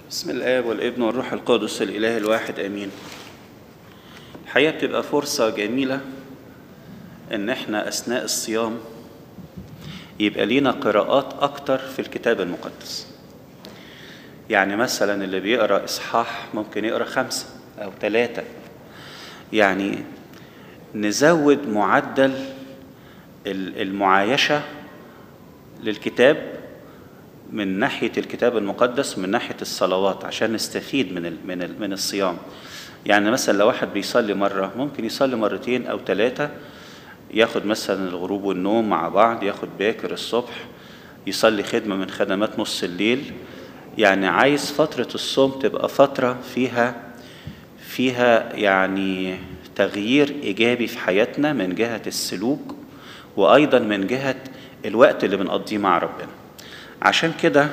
بسم الآب والابن والروح القدس الإله الواحد آمين الحقيقة بتبقى فرصة جميلة إن إحنا أثناء الصيام يبقى لينا قراءات أكتر في الكتاب المقدس يعني مثلا اللي بيقرأ إصحاح ممكن يقرأ خمسة أو ثلاثة يعني نزود معدل المعايشة للكتاب من ناحية الكتاب المقدس ومن ناحية الصلوات عشان نستفيد من ال من ال من الصيام يعني مثلا لو واحد بيصلي مرة ممكن يصلي مرتين أو ثلاثة ياخد مثلا الغروب والنوم مع بعض ياخد باكر الصبح يصلي خدمة من خدمات نص الليل يعني عايز فترة الصوم تبقى فترة فيها فيها يعني تغيير إيجابي في حياتنا من جهة السلوك وأيضا من جهة الوقت اللي بنقضيه مع ربنا عشان كده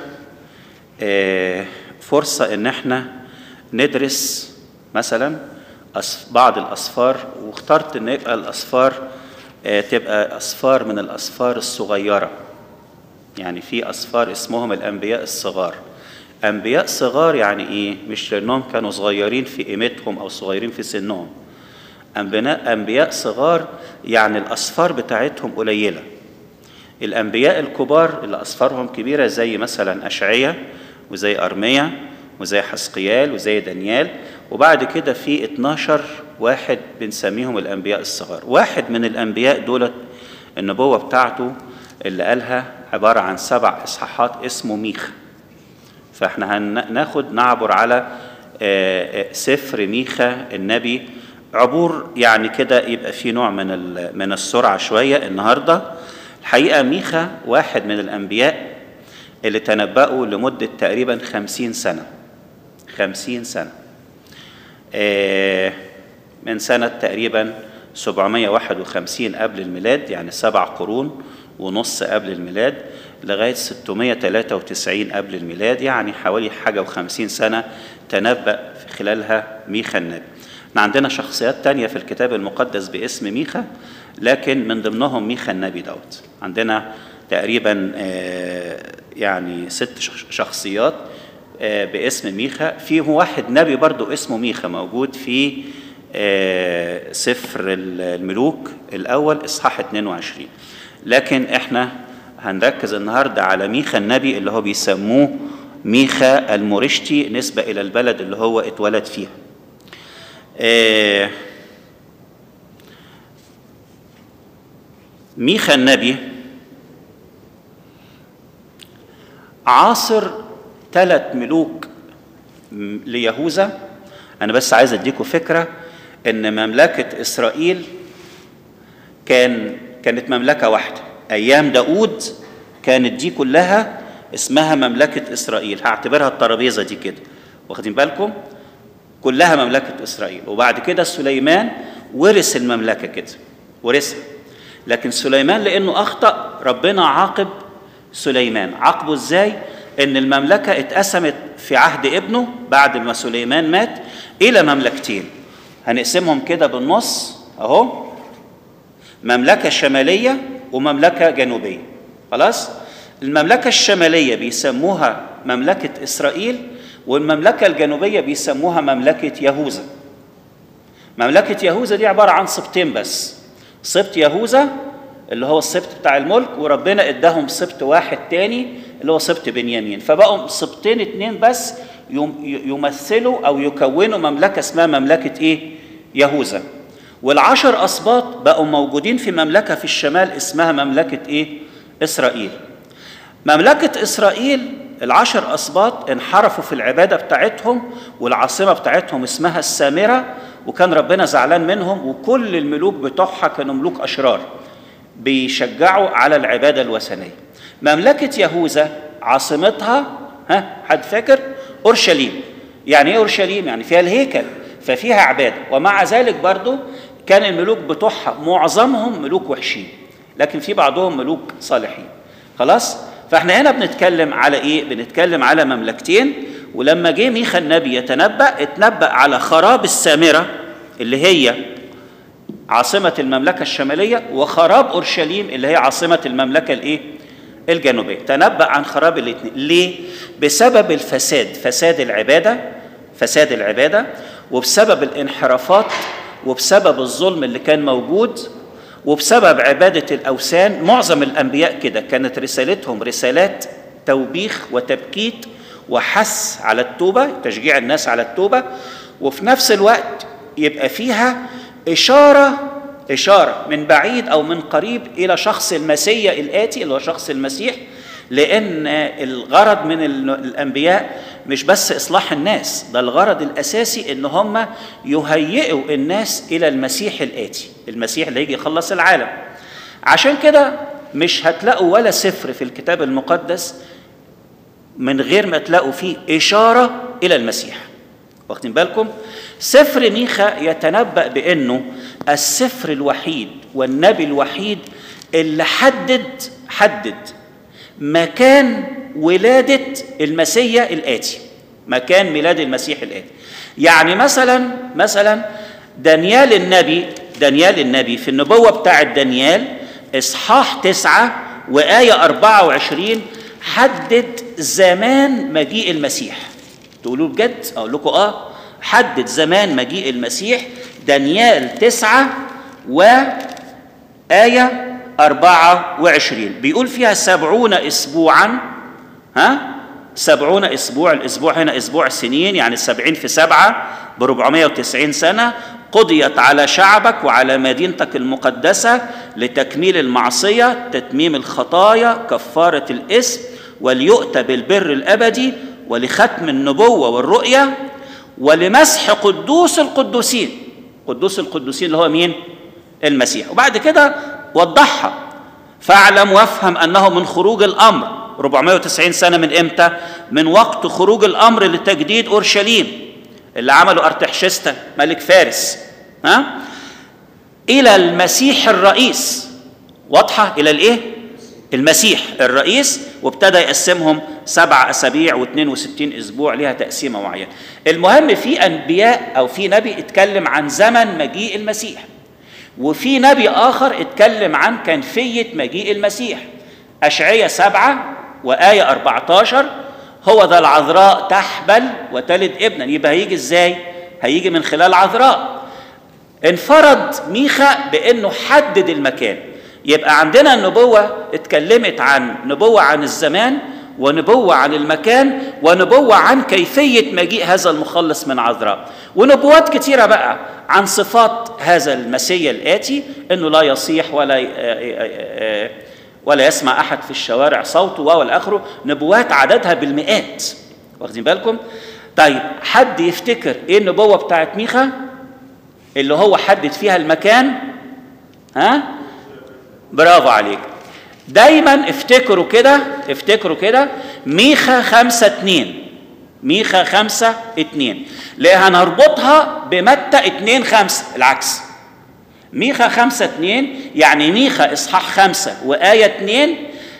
فرصة إن احنا ندرس مثلا بعض الأسفار واخترت إن يبقى الأسفار تبقى أسفار من الأسفار الصغيرة يعني في أسفار اسمهم الأنبياء الصغار أنبياء صغار يعني إيه؟ مش لأنهم كانوا صغيرين في قيمتهم أو صغيرين في سنهم أنبياء أنبياء صغار يعني الأسفار بتاعتهم قليلة الأنبياء الكبار اللي أسفارهم كبيرة زي مثلا أشعية وزي أرميا وزي حسقيال وزي دانيال وبعد كده في 12 واحد بنسميهم الأنبياء الصغار واحد من الأنبياء دولت النبوة بتاعته اللي قالها عبارة عن سبع إصحاحات اسمه ميخا فاحنا هناخد نعبر على سفر ميخا النبي عبور يعني كده يبقى في نوع من من السرعة شوية النهارده الحقيقة ميخا واحد من الأنبياء اللي تنبأوا لمدة تقريبا خمسين سنة خمسين سنة من سنة تقريبا 751 قبل الميلاد يعني سبع قرون ونص قبل الميلاد لغاية 693 قبل الميلاد يعني حوالي حاجة وخمسين سنة تنبأ في خلالها ميخا النبي احنا عندنا شخصيات تانية في الكتاب المقدس باسم ميخا لكن من ضمنهم ميخا النبي دوت عندنا تقريبا يعني ست شخصيات باسم ميخا فيه واحد نبي برضو اسمه ميخا موجود في سفر الملوك الأول إصحاح 22 لكن احنا هنركز النهارده على ميخا النبي اللي هو بيسموه ميخا المورشتي نسبة إلى البلد اللي هو اتولد فيها ميخا النبي عاصر ثلاث ملوك ليهوذا انا بس عايز اديكم فكره ان مملكه اسرائيل كان كانت مملكه واحده ايام داود كانت دي كلها اسمها مملكه اسرائيل هعتبرها الترابيزه دي كده واخدين بالكم كلها مملكه اسرائيل وبعد كده سليمان ورث المملكه كده ورثها لكن سليمان لانه اخطا ربنا عاقب سليمان عاقبه ازاي ان المملكه اتقسمت في عهد ابنه بعد ما سليمان مات الى مملكتين هنقسمهم كده بالنص اهو مملكه شماليه ومملكه جنوبيه خلاص المملكه الشماليه بيسموها مملكه اسرائيل والمملكه الجنوبيه بيسموها مملكه يهوذا مملكه يهوذا دي عباره عن سبطين بس سبط يهوذا اللي هو السبط بتاع الملك وربنا اداهم سبط واحد تاني اللي هو سبط بنيامين فبقوا سبطين اتنين بس يمثلوا او يكونوا مملكه اسمها مملكه ايه؟ يهوذا والعشر اسباط بقوا موجودين في مملكه في الشمال اسمها مملكه ايه؟ اسرائيل مملكه اسرائيل العشر اسباط انحرفوا في العباده بتاعتهم والعاصمه بتاعتهم اسمها السامره وكان ربنا زعلان منهم وكل الملوك بتوعها كانوا ملوك اشرار بيشجعوا على العباده الوثنيه مملكه يهوذا عاصمتها ها حد فاكر اورشليم يعني ايه اورشليم يعني فيها الهيكل ففيها عباده ومع ذلك برضو كان الملوك بتوعها معظمهم ملوك وحشين لكن في بعضهم ملوك صالحين خلاص فاحنا هنا بنتكلم على ايه بنتكلم على مملكتين ولما جه ميخا النبي يتنبأ اتنبأ على خراب السامرة اللي هي عاصمة المملكة الشمالية وخراب أورشليم اللي هي عاصمة المملكة الإيه؟ الجنوبيه تنبأ عن خراب الاثنين ليه بسبب الفساد فساد العباده فساد العباده وبسبب الانحرافات وبسبب الظلم اللي كان موجود وبسبب عباده الاوثان معظم الانبياء كده كانت رسالتهم رسالات توبيخ وتبكيت وحث على التوبه تشجيع الناس على التوبه وفي نفس الوقت يبقى فيها اشاره اشاره من بعيد او من قريب الى شخص المسيا الاتي اللي هو شخص المسيح لان الغرض من الانبياء مش بس اصلاح الناس ده الغرض الاساسي ان هم يهيئوا الناس الى المسيح الاتي المسيح اللي هيجي يخلص العالم عشان كده مش هتلاقوا ولا سفر في الكتاب المقدس من غير ما تلاقوا فيه اشاره الى المسيح واخدين بالكم سفر ميخا يتنبأ بأنه السفر الوحيد والنبي الوحيد اللي حدد حدد مكان ولادة المسيح الآتي مكان ميلاد المسيح الآتي يعني مثلا مثلا دانيال النبي دانيال النبي في النبوة بتاعة دانيال إصحاح تسعة وآية 24 حدد زمان مجيء المسيح تقولوا بجد أقول لكم آه حدد زمان مجيء المسيح دانيال تسعة وآية أربعة وعشرين بيقول فيها سبعون أسبوعا ها سبعون أسبوع الأسبوع هنا أسبوع سنين يعني سبعين في سبعة بربعمية وتسعين سنة قضيت على شعبك وعلى مدينتك المقدسة لتكميل المعصية تتميم الخطايا كفارة الإثم وليؤتى بالبر الأبدي ولختم النبوة والرؤية ولمسح قدوس القدوسين قدوس القدوسين اللي هو مين المسيح وبعد كده وضحها فاعلم وافهم انه من خروج الامر 490 سنه من امتى من وقت خروج الامر لتجديد اورشليم اللي عمله ارتحشستا ملك فارس ها الى المسيح الرئيس واضحه الى الايه المسيح الرئيس وابتدى يقسمهم سبع اسابيع و62 اسبوع ليها تقسيمه معينه. المهم في انبياء او في نبي اتكلم عن زمن مجيء المسيح. وفي نبي اخر اتكلم عن كيفيه مجيء المسيح. اشعياء سبعه وايه 14 هو ذا العذراء تحبل وتلد ابنا يبقى هيجي ازاي؟ هيجي من خلال عذراء. انفرد ميخا بانه حدد المكان. يبقى عندنا النبوة اتكلمت عن نبوة عن الزمان ونبوة عن المكان ونبوة عن كيفية مجيء هذا المخلص من عذراء ونبوات كتيرة بقى عن صفات هذا المسيا الآتي أنه لا يصيح ولا ولا يسمع أحد في الشوارع صوته والى آخره نبوات عددها بالمئات واخدين بالكم طيب حد يفتكر ايه النبوة بتاعت ميخا اللي هو حدد فيها المكان ها برافو عليك دايما افتكروا كده افتكروا كده ميخا خمسة اتنين ميخا خمسة اتنين ليه هنربطها بمتى اتنين خمسة العكس ميخا خمسة اتنين يعني ميخا اصحاح خمسة وآية اتنين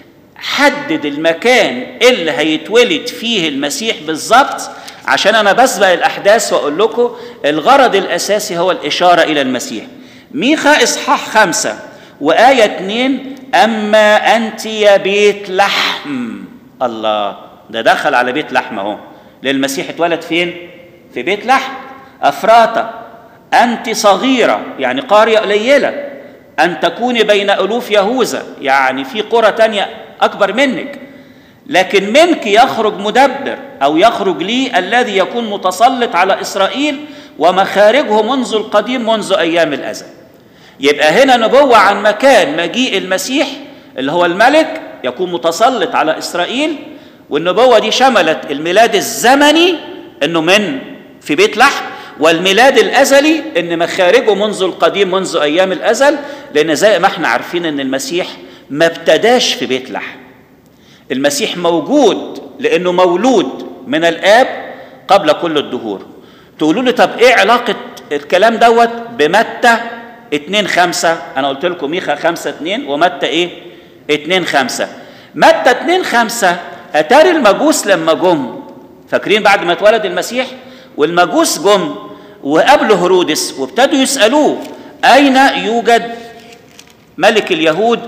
حدد المكان اللي هيتولد فيه المسيح بالظبط عشان انا بسبق الاحداث واقول لكم الغرض الاساسي هو الاشاره الى المسيح ميخا اصحاح خمسه وآية اتنين أما أنت يا بيت لحم الله ده دخل على بيت لحم أهو للمسيح اتولد فين؟ في بيت لحم أفراطة أنت صغيرة يعني قرية قليلة أن تكوني بين ألوف يهوذا يعني في قرى تانية أكبر منك لكن منك يخرج مدبر أو يخرج لي الذي يكون متسلط على إسرائيل ومخارجه منذ القديم منذ أيام الأزل يبقى هنا نبوة عن مكان مجيء المسيح اللي هو الملك يكون متسلط على إسرائيل والنبوة دي شملت الميلاد الزمني انه من في بيت لحم والميلاد الازلي ان مخارجه منذ القديم منذ ايام الازل لان زي ما احنا عارفين ان المسيح ما ابتداش في بيت لحم المسيح موجود لانه مولود من الاب قبل كل الدهور تقولوا لي طب ايه علاقه الكلام دوت بمتى 2 5 انا قلت لكم ميخا 5 2 ومتى ايه 2 5 متى 2 5 اتاري المجوس لما جم فاكرين بعد ما اتولد المسيح والمجوس جم وقابلوا هرودس وابتدوا يسالوه اين يوجد ملك اليهود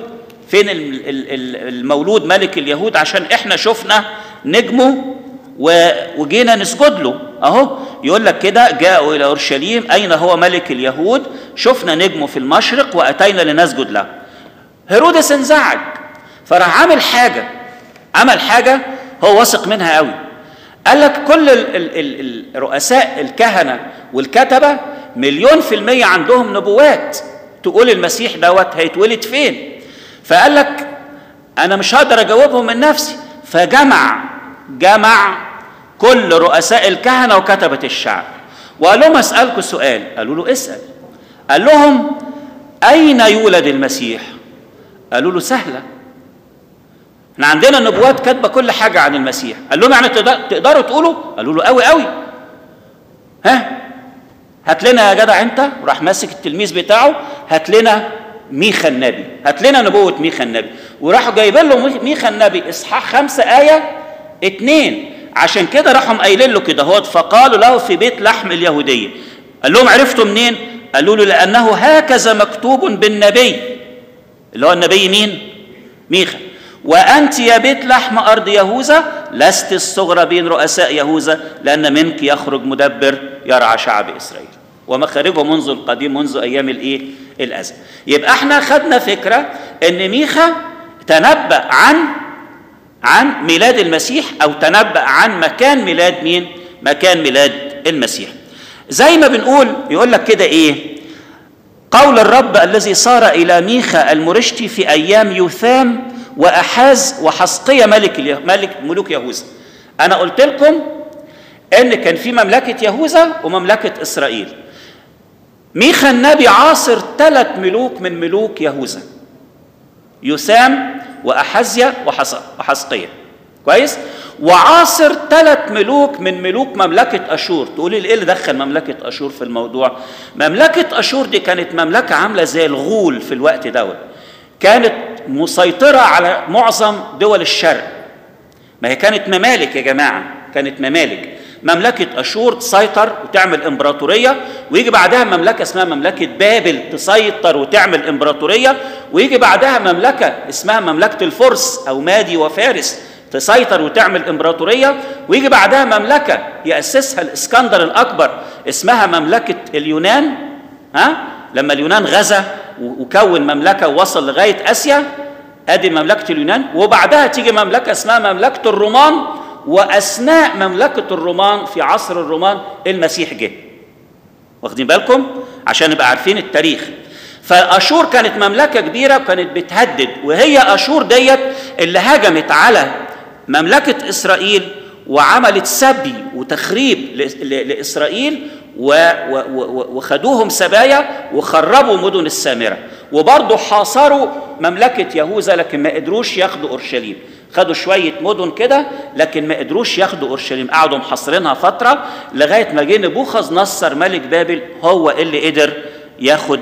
فين ال- ال- ال- المولود ملك اليهود عشان احنا شفنا نجمه و- وجينا نسجد له اهو يقول لك كده جاءوا الى اورشليم اين هو ملك اليهود شفنا نجمه في المشرق واتينا لنسجد له هيرودس انزعج فراح عامل حاجه عمل حاجه هو واثق منها قوي قال لك كل ال ال ال الرؤساء الكهنه والكتبه مليون في الميه عندهم نبوات تقول المسيح دوت هيتولد فين فقال لك انا مش هقدر اجاوبهم من نفسي فجمع جمع كل رؤساء الكهنه وكتبه الشعب وقال لهم اسالكم سؤال قالوا له اسال قال لهم اين يولد المسيح قالوا له سهله احنا عندنا نبوات كاتبه كل حاجه عن المسيح قال لهم يعني تقدر- تقدروا تقولوا قالوا له قوي قوي ها هات لنا يا جدع انت وراح ماسك التلميذ بتاعه هات لنا ميخا النبي هات لنا نبوة ميخا النبي وراحوا جايبين له ميخ- ميخا النبي اصحاح خمسة آية اتنين عشان كده راحوا قايلين له كده هو فقالوا له في بيت لحم اليهودية قال لهم عرفتوا منين قالوا له لأنه هكذا مكتوب بالنبي اللي هو النبي مين ميخا وأنت يا بيت لحم أرض يهوذا لست الصغرى بين رؤساء يهوذا لأن منك يخرج مدبر يرعى شعب إسرائيل ومخارجه منذ القديم منذ أيام الإيه الأزل يبقى احنا خدنا فكرة أن ميخا تنبأ عن عن ميلاد المسيح أو تنبأ عن مكان ميلاد مين مكان ميلاد المسيح زي ما بنقول يقول لك كده إيه قول الرب الذي صار إلى ميخا المرشتي في أيام يوثام وأحاز وحسقية ملك اليه... ملك ملوك يهوذا أنا قلت لكم إن كان في مملكة يهوذا ومملكة إسرائيل ميخا النبي عاصر ثلاث ملوك من ملوك يهوذا يوسام وأحزيا وحس... وحسقية كويس وعاصر ثلاث ملوك من ملوك مملكة أشور تقولي لي إيه اللي دخل مملكة أشور في الموضوع مملكة أشور دي كانت مملكة عاملة زي الغول في الوقت دوت كانت مسيطرة على معظم دول الشرق ما هي كانت ممالك يا جماعة كانت ممالك مملكة أشور تسيطر وتعمل إمبراطورية ويجي بعدها مملكة اسمها مملكة بابل تسيطر وتعمل إمبراطورية ويجي بعدها مملكة اسمها مملكة الفرس أو مادي وفارس تسيطر وتعمل إمبراطورية ويجي بعدها مملكة يأسسها الإسكندر الأكبر اسمها مملكة اليونان ها لما اليونان غزا وكون مملكة ووصل لغاية آسيا ادي مملكه اليونان وبعدها تيجي مملكه اسمها مملكه الرومان واثناء مملكه الرومان في عصر الرومان المسيح جه واخدين بالكم عشان نبقى عارفين التاريخ فاشور كانت مملكه كبيره وكانت بتهدد وهي اشور ديت اللي هجمت على مملكه اسرائيل وعملت سبي وتخريب لاسرائيل وخدوهم سبايا وخربوا مدن السامره وبرضه حاصروا مملكه يهوذا لكن ما قدروش ياخدوا اورشليم خدوا شويه مدن كده لكن ما قدروش ياخدوا اورشليم قعدوا محاصرينها فتره لغايه ما جه نبوخذ نصر ملك بابل هو اللي قدر ياخد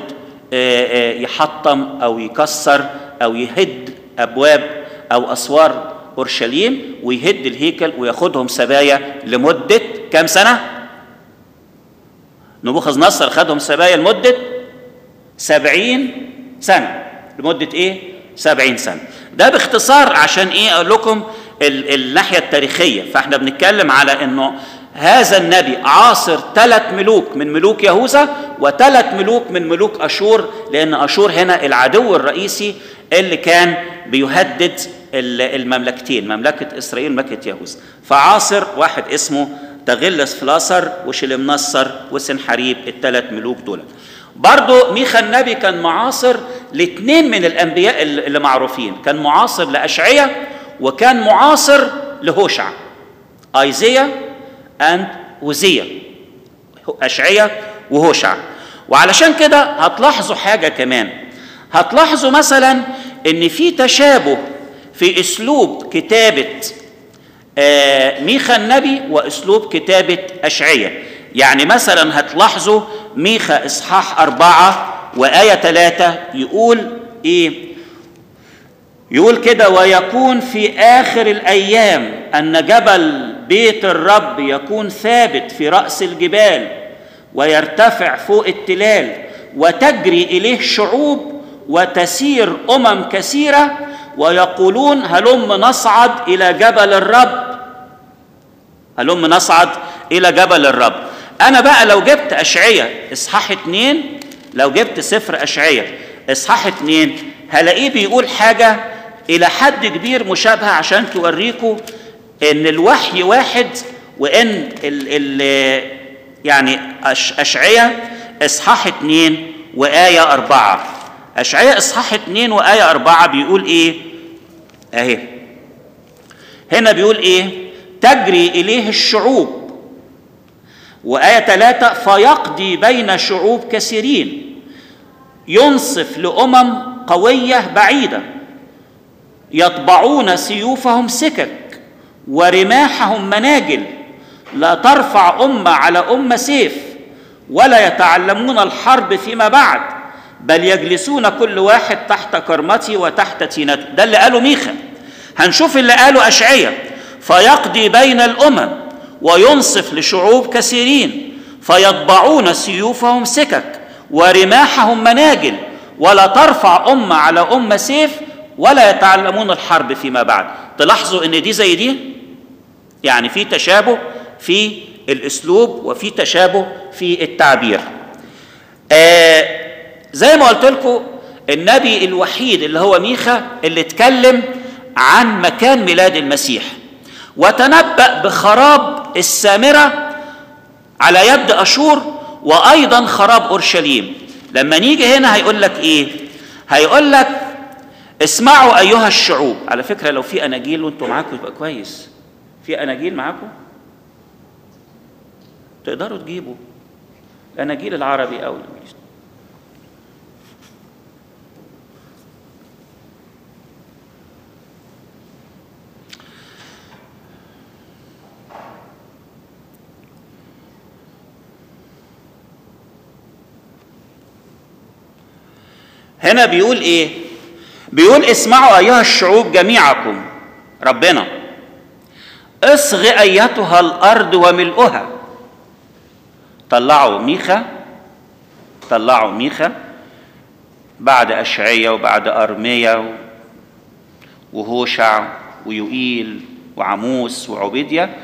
يحطم او يكسر او يهد ابواب او اسوار اورشليم ويهد الهيكل وياخدهم سبايا لمده كام سنه؟ نبوخذ نصر خدهم سبايا لمده سبعين سنة لمدة إيه؟ سبعين سنة ده باختصار عشان إيه أقول لكم ال- الناحية التاريخية فإحنا بنتكلم على إنه هذا النبي عاصر ثلاث ملوك من ملوك يهوذا وثلاث ملوك من ملوك أشور لأن أشور هنا العدو الرئيسي اللي كان بيهدد المملكتين مملكة إسرائيل ومملكة يهوذا فعاصر واحد اسمه تغلس فلاسر وشلمنصر وسنحريب الثلاث ملوك دول برضه ميخا النبي كان معاصر لاثنين من الانبياء اللي معروفين كان معاصر لاشعيا وكان معاصر لهوشع ايزيا اند وزيا اشعيا وهوشع وعلشان كده هتلاحظوا حاجه كمان هتلاحظوا مثلا ان في تشابه في اسلوب كتابه ميخا النبي واسلوب كتابه اشعيا يعني مثلا هتلاحظوا ميخا إصحاح أربعة وآية ثلاثة يقول إيه؟ يقول كده ويكون في آخر الأيام أن جبل بيت الرب يكون ثابت في رأس الجبال ويرتفع فوق التلال وتجري إليه شعوب وتسير امم كثيره ويقولون هلم نصعد الى جبل الرب هلم نصعد الى جبل الرب انا بقى لو جبت اشعية اصحاح اتنين لو جبت سفر اشعية اصحاح اتنين هلاقيه بيقول حاجة الى حد كبير مشابهة عشان توريكم ان الوحي واحد وان ال ال يعني أش اشعية اصحاح اتنين وآية أربعة أشعية إصحاح اتنين وآية أربعة بيقول إيه؟ أهي هنا بيقول إيه؟ تجري إليه الشعوب وآية ثلاثة فيقضي بين شعوب كثيرين ينصف لأمم قوية بعيدة يطبعون سيوفهم سكك ورماحهم مناجل لا ترفع أمة على أمة سيف ولا يتعلمون الحرب فيما بعد بل يجلسون كل واحد تحت كرمته وتحت تينته ده اللي قاله ميخا هنشوف اللي قاله أشعية فيقضي بين الأمم وينصف لشعوب كثيرين فيطبعون سيوفهم سكك ورماحهم مناجل ولا ترفع أمة على أمة سيف ولا يتعلمون الحرب فيما بعد تلاحظوا ان دي زي دي يعني في تشابه في الاسلوب وفي تشابه في التعبير آه زي ما قلت لكم النبي الوحيد اللي هو ميخا اللي اتكلم عن مكان ميلاد المسيح وتنبأ بخراب السامرة على يد أشور وأيضا خراب أورشليم لما نيجي هنا هيقول لك إيه هيقول لك اسمعوا أيها الشعوب على فكرة لو في أناجيل وأنتوا معاكم يبقى كويس في أناجيل معاكم تقدروا تجيبوا الأناجيل العربي أو الإنجليزي هنا بيقول ايه بيقول اسمعوا ايها الشعوب جميعكم ربنا اصغ ايتها الارض وملؤها طلعوا ميخا طلعوا ميخا بعد اشعيا وبعد ارميا وهوشع ويوئيل وعموس وعبيديا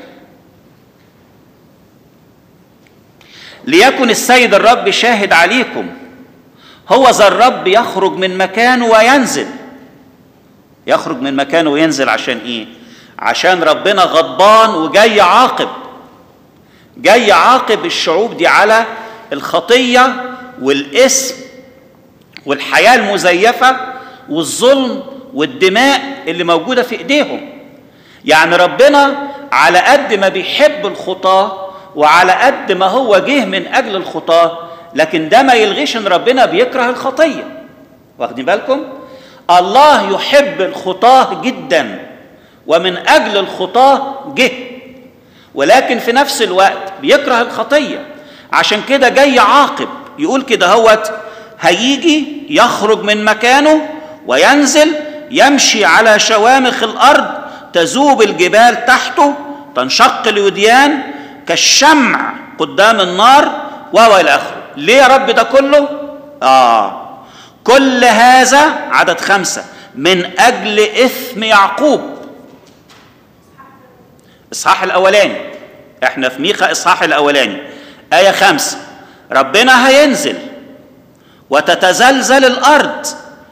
ليكن السيد الرب شاهد عليكم هو ذا الرب يخرج من مكانه وينزل يخرج من مكانه وينزل عشان ايه عشان ربنا غضبان وجاي عاقب جاي عاقب الشعوب دي على الخطيه والاسم والحياه المزيفه والظلم والدماء اللي موجوده في ايديهم يعني ربنا على قد ما بيحب الخطاه وعلى قد ما هو جه من اجل الخطاه لكن ده ما يلغيش ان ربنا بيكره الخطيه واخدين بالكم الله يحب الخطاه جدا ومن اجل الخطاه جه ولكن في نفس الوقت بيكره الخطيه عشان كده جاي عاقب يقول كده هوت هيجي يخرج من مكانه وينزل يمشي على شوامخ الارض تذوب الجبال تحته تنشق الوديان كالشمع قدام النار وهو الى اخره ليه يا رب ده كله اه كل هذا عدد خمسة من أجل إثم يعقوب إصحاح الأولاني إحنا في ميخا إصحاح الأولاني آية خمسة ربنا هينزل وتتزلزل الأرض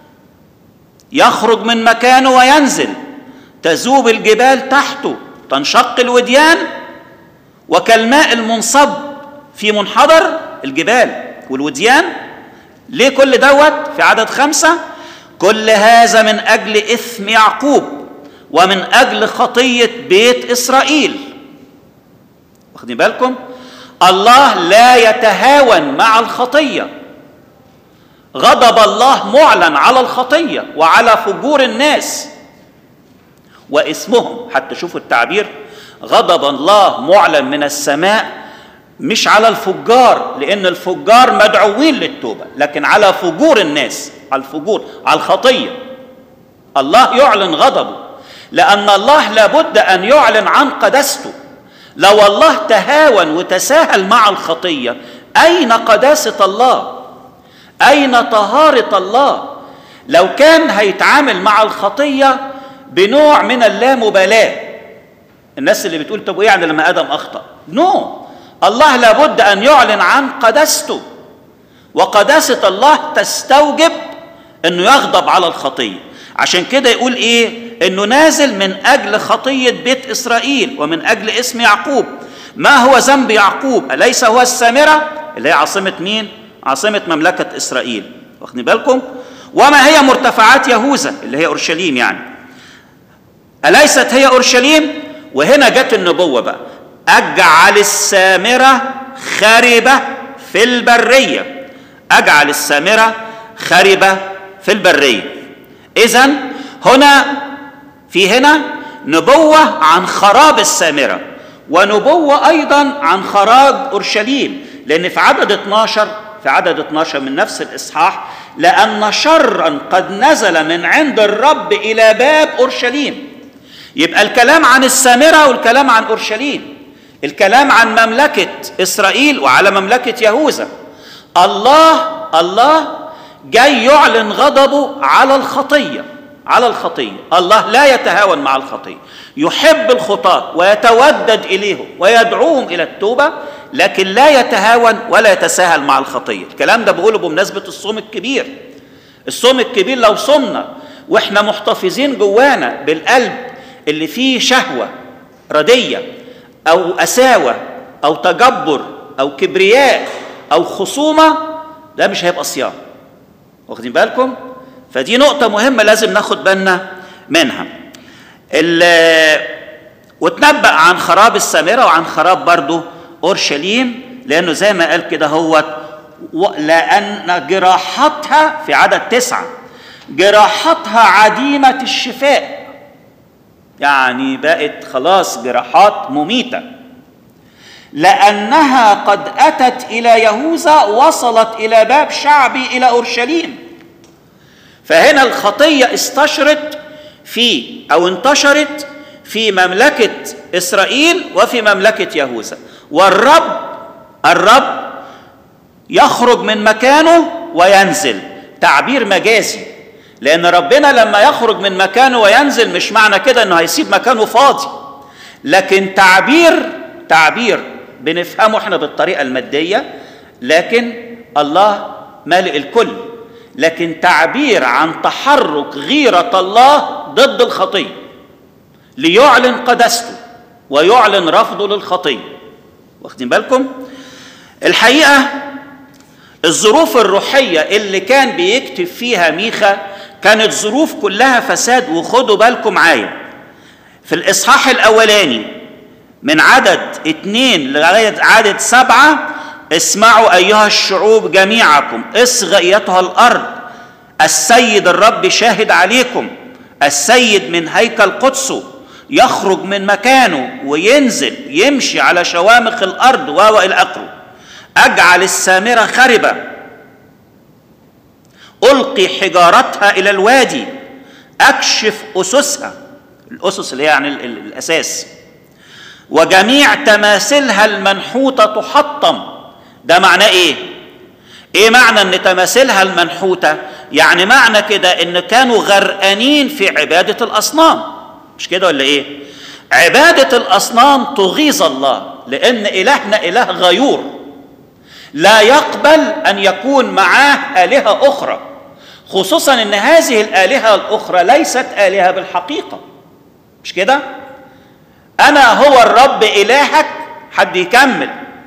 يخرج من مكانه وينزل تذوب الجبال تحته تنشق الوديان وكالماء المنصب في منحدر الجبال والوديان ليه كل دوت في عدد خمسة كل هذا من أجل إثم يعقوب ومن أجل خطية بيت إسرائيل واخدين بالكم الله لا يتهاون مع الخطية غضب الله معلن على الخطية وعلى فجور الناس واسمهم حتى شوفوا التعبير غضب الله معلن من السماء مش على الفجار لان الفجار مدعوين للتوبه لكن على فجور الناس على الفجور على الخطيه الله يعلن غضبه لان الله لابد ان يعلن عن قداسته لو الله تهاون وتساهل مع الخطيه اين قداسه الله اين طهاره الله لو كان هيتعامل مع الخطيه بنوع من اللامبالاه الناس اللي بتقول طب ايه يعني لما ادم اخطا نو no. الله لابد ان يعلن عن قداسته وقداسه الله تستوجب انه يغضب على الخطيه عشان كده يقول ايه انه نازل من اجل خطيه بيت اسرائيل ومن اجل اسم يعقوب ما هو ذنب يعقوب اليس هو السامره اللي هي عاصمه مين عاصمه مملكه اسرائيل واخدين بالكم وما هي مرتفعات يهوذا اللي هي اورشليم يعني اليست هي اورشليم وهنا جت النبوه بقى اجعل السامره خربه في البريه اجعل السامره خربه في البريه اذا هنا في هنا نبوه عن خراب السامره ونبوه ايضا عن خراب اورشليم لان في عدد 12 في عدد 12 من نفس الاصحاح لان شرا قد نزل من عند الرب الى باب اورشليم يبقى الكلام عن السامره والكلام عن اورشليم الكلام عن مملكه اسرائيل وعلى مملكه يهوذا الله الله جاي يعلن غضبه على الخطيه على الخطيه الله لا يتهاون مع الخطيه يحب الخطاه ويتودد اليهم ويدعوهم الى التوبه لكن لا يتهاون ولا يتساهل مع الخطيه الكلام ده بقوله بمناسبه الصوم الكبير الصوم الكبير لو صمنا واحنا محتفظين جوانا بالقلب اللي فيه شهوه رديه او اساوه او تجبر او كبرياء او خصومه ده مش هيبقى صيام واخدين بالكم فدي نقطه مهمه لازم ناخد بالنا منها وتنبأ عن خراب السامرة وعن خراب برضه أورشليم لأنه زي ما قال كده هو لأن جراحتها في عدد تسعة جراحتها عديمة الشفاء يعني بقت خلاص جراحات مميتة لأنها قد أتت إلى يهوذا وصلت إلى باب شعبي إلى أورشليم فهنا الخطية استشرت في أو انتشرت في مملكة إسرائيل وفي مملكة يهوذا والرب الرب يخرج من مكانه وينزل تعبير مجازي لأن ربنا لما يخرج من مكانه وينزل مش معنى كده إنه هيسيب مكانه فاضي لكن تعبير تعبير بنفهمه احنا بالطريقة المادية لكن الله مالئ الكل لكن تعبير عن تحرك غيرة الله ضد الخطية ليعلن قدسته ويعلن رفضه للخطية واخدين بالكم الحقيقة الظروف الروحية اللي كان بيكتب فيها ميخا كانت ظروف كلها فساد وخدوا بالكم معايا في الإصحاح الأولاني من عدد اتنين لغاية عدد سبعة اسمعوا أيها الشعوب جميعكم اصغ أيتها الأرض السيد الرب شاهد عليكم السيد من هيكل قدسه يخرج من مكانه وينزل يمشي على شوامخ الأرض وهو إلى آخره أجعل السامرة خربة ألقي حجارتها إلى الوادي أكشف أسسها الأسس اللي هي يعني الأساس وجميع تماثيلها المنحوتة تحطم ده معناه إيه؟ إيه معنى إن تماثيلها المنحوتة؟ يعني معنى كده إن كانوا غرقانين في عبادة الأصنام مش كده ولا إيه؟ عبادة الأصنام تغيظ الله لأن إلهنا إله غيور لا يقبل أن يكون معاه آلهة أخرى خصوصا أن هذه الآلهة الأخرى ليست آلهة بالحقيقة مش كده؟ أنا هو الرب إلهك حد يكمل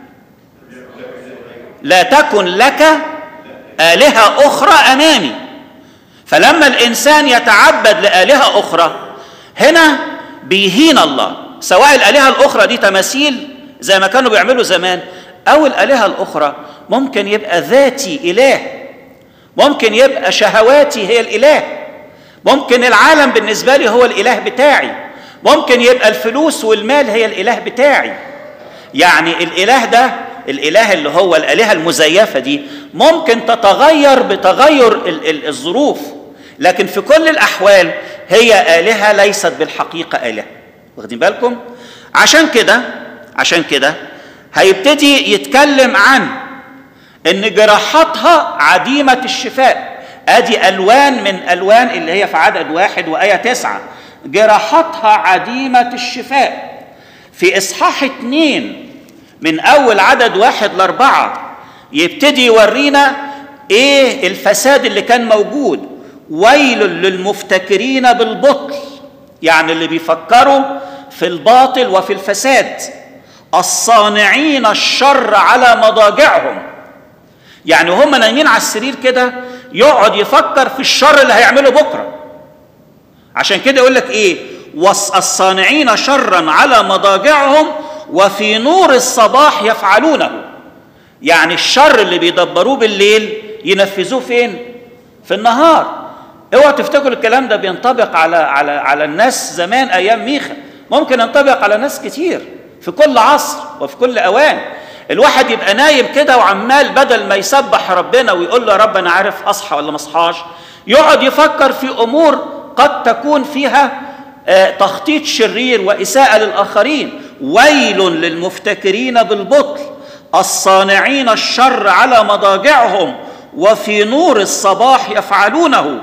لا تكن لك آلهة أخرى أمامي فلما الإنسان يتعبد لآلهة أخرى هنا بيهين الله سواء الآلهة الأخرى دي تماثيل زي ما كانوا بيعملوا زمان أو الآلهة الأخرى ممكن يبقى ذاتي إله ممكن يبقى شهواتي هي الإله ممكن العالم بالنسبة لي هو الإله بتاعي ممكن يبقى الفلوس والمال هي الإله بتاعي يعني الإله ده الإله اللي هو الآلهة المزيفة دي ممكن تتغير بتغير ال- ال- الظروف لكن في كل الأحوال هي آلهة ليست بالحقيقة آلهة واخدين بالكم عشان كده عشان كده هيبتدي يتكلم عن ان جراحاتها عديمة الشفاء ادي الوان من الوان اللي هي في عدد واحد وايه تسعه جراحتها عديمه الشفاء في اصحاح اتنين من اول عدد واحد لاربعه يبتدي يورينا ايه الفساد اللي كان موجود ويل للمفتكرين بالبطل يعني اللي بيفكروا في الباطل وفي الفساد الصانعين الشر على مضاجعهم يعني هم نايمين على السرير كده يقعد يفكر في الشر اللي هيعمله بكره عشان كده يقول لك ايه الصانعين شرا على مضاجعهم وفي نور الصباح يفعلونه يعني الشر اللي بيدبروه بالليل ينفذوه فين في النهار اوعوا تفتكروا الكلام ده بينطبق على على على الناس زمان ايام ميخا ممكن ينطبق على ناس كتير في كل عصر وفي كل اوان الواحد يبقى نايم كده وعمال بدل ما يسبح ربنا ويقول له يا رب انا عارف اصحى ولا ما اصحاش يقعد يفكر في امور قد تكون فيها تخطيط شرير واساءه للاخرين ويل للمفتكرين بالبطل الصانعين الشر على مضاجعهم وفي نور الصباح يفعلونه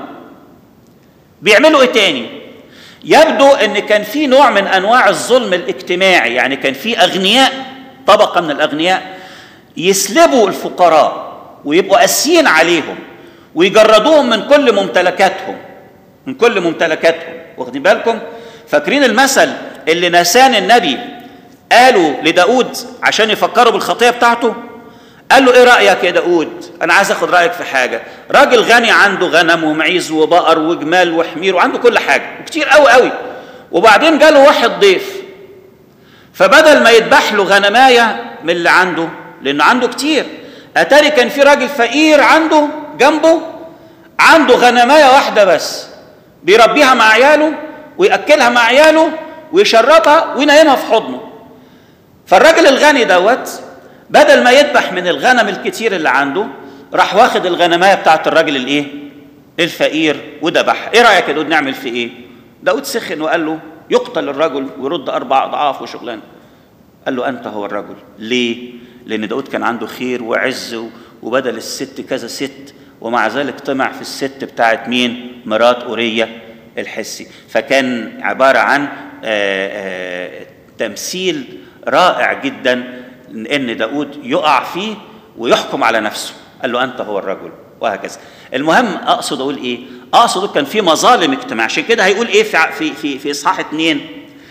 بيعملوا ايه تاني يبدو ان كان في نوع من انواع الظلم الاجتماعي يعني كان في اغنياء طبقه من الاغنياء يسلبوا الفقراء ويبقوا قاسيين عليهم ويجردوهم من كل ممتلكاتهم من كل ممتلكاتهم واخدين بالكم فاكرين المثل اللي نسان النبي قالوا لداود عشان يفكروا بالخطيه بتاعته قال له ايه رايك يا داود انا عايز اخد رايك في حاجه راجل غني عنده غنم ومعيز وبقر وجمال وحمير وعنده كل حاجه وكتير قوي قوي وبعدين جاله واحد ضيف فبدل ما يذبح له غنمايه من اللي عنده لانه عنده كتير اتاري كان في راجل فقير عنده جنبه عنده غنمايه واحده بس بيربيها مع عياله وياكلها مع عياله ويشربها وينيمها في حضنه فالراجل الغني دوت بدل ما يذبح من الغنم الكتير اللي عنده راح واخد الغنمايه بتاعت الراجل الايه الفقير وذبحها ايه رايك يا داود نعمل في ايه داود سخن وقال له يقتل الرجل ويرد اربع اضعاف وشغلانه قال له انت هو الرجل ليه لان داود كان عنده خير وعز وبدل الست كذا ست ومع ذلك طمع في الست بتاعت مين مرات اوريه الحسي فكان عباره عن آآ آآ تمثيل رائع جدا ان داود يقع فيه ويحكم على نفسه قال له انت هو الرجل وهكذا المهم اقصد اقول ايه اقصد كان في مظالم اجتماع عشان كده هيقول ايه في في في, في اصحاح اتنين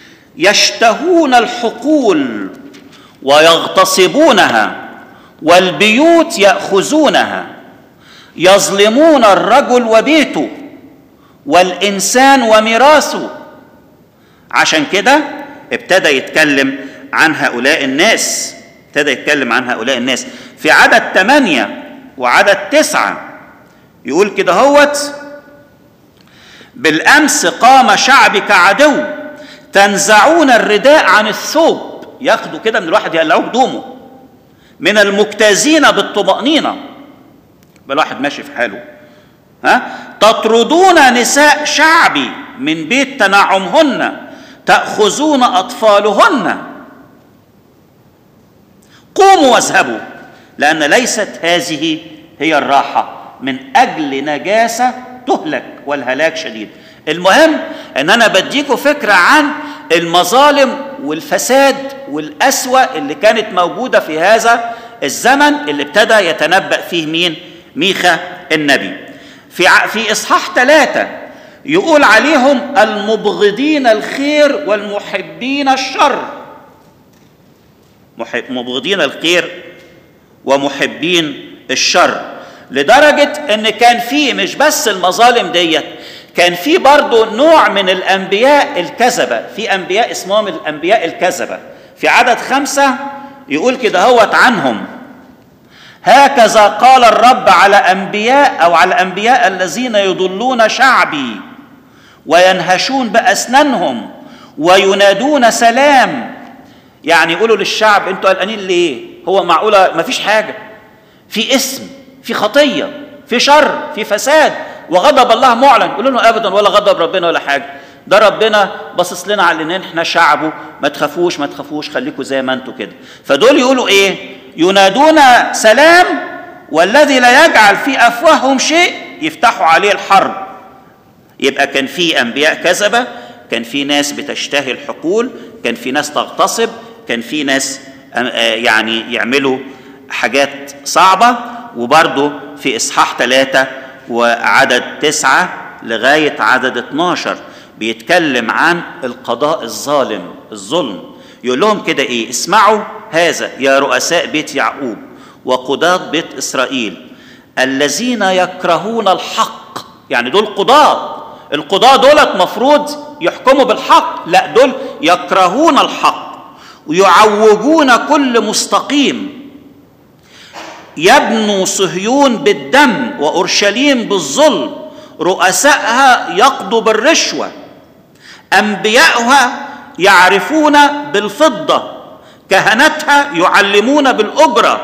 يشتهون الحقول ويغتصبونها والبيوت ياخذونها يظلمون الرجل وبيته والانسان وميراثه عشان كده ابتدى يتكلم عن هؤلاء الناس ابتدى يتكلم عن هؤلاء الناس في عدد ثمانية وعدد تسعة يقول كده هوت بالأمس قام شعبك عدو تنزعون الرداء عن الثوب ياخدوا كده من الواحد يقلعوه هدومه من المجتازين بالطمأنينة الواحد ماشي في حاله ها تطردون نساء شعبي من بيت تنعمهن تأخذون أطفالهن قوموا واذهبوا لأن ليست هذه هي الراحة من أجل نجاسة تهلك والهلاك شديد المهم أن أنا بديكم فكرة عن المظالم والفساد والأسوأ اللي كانت موجودة في هذا الزمن اللي ابتدى يتنبأ فيه مين ميخا النبي في في إصحاح ثلاثة يقول عليهم المبغضين الخير والمحبين الشر مبغضين الخير ومحبين الشر لدرجة ان كان في مش بس المظالم ديت كان في برضه نوع من الانبياء الكذبة في انبياء اسمهم الانبياء الكذبة في عدد خمسة يقول كده هوت عنهم هكذا قال الرب على انبياء او على الانبياء الذين يضلون شعبي وينهشون باسنانهم وينادون سلام يعني يقولوا للشعب انتوا قلقانين ليه هو معقوله ما فيش حاجه في اسم في خطيه في شر في فساد وغضب الله معلن يقولوا له ابدا ولا غضب ربنا ولا حاجه ده ربنا باصص لنا على ان احنا شعبه ما تخافوش ما تخافوش خليكم زي ما انتوا كده فدول يقولوا ايه ينادون سلام والذي لا يجعل في افواههم شيء يفتحوا عليه الحرب يبقى كان في انبياء كذبه كان في ناس بتشتهي الحقول كان في ناس تغتصب كان في ناس يعني يعملوا حاجات صعبه وبرضه في اصحاح ثلاثه وعدد تسعه لغايه عدد 12 بيتكلم عن القضاء الظالم الظلم يقول لهم كده ايه اسمعوا هذا يا رؤساء بيت يعقوب وقضاة بيت اسرائيل الذين يكرهون الحق يعني دول قضاة القضاة دولت مفروض يحكموا بالحق لا دول يكرهون الحق ويعوجون كل مستقيم يبنوا صهيون بالدم واورشليم بالظلم رؤسائها يقضوا بالرشوه انبياؤها يعرفون بالفضه كهنتها يعلمون بالاجره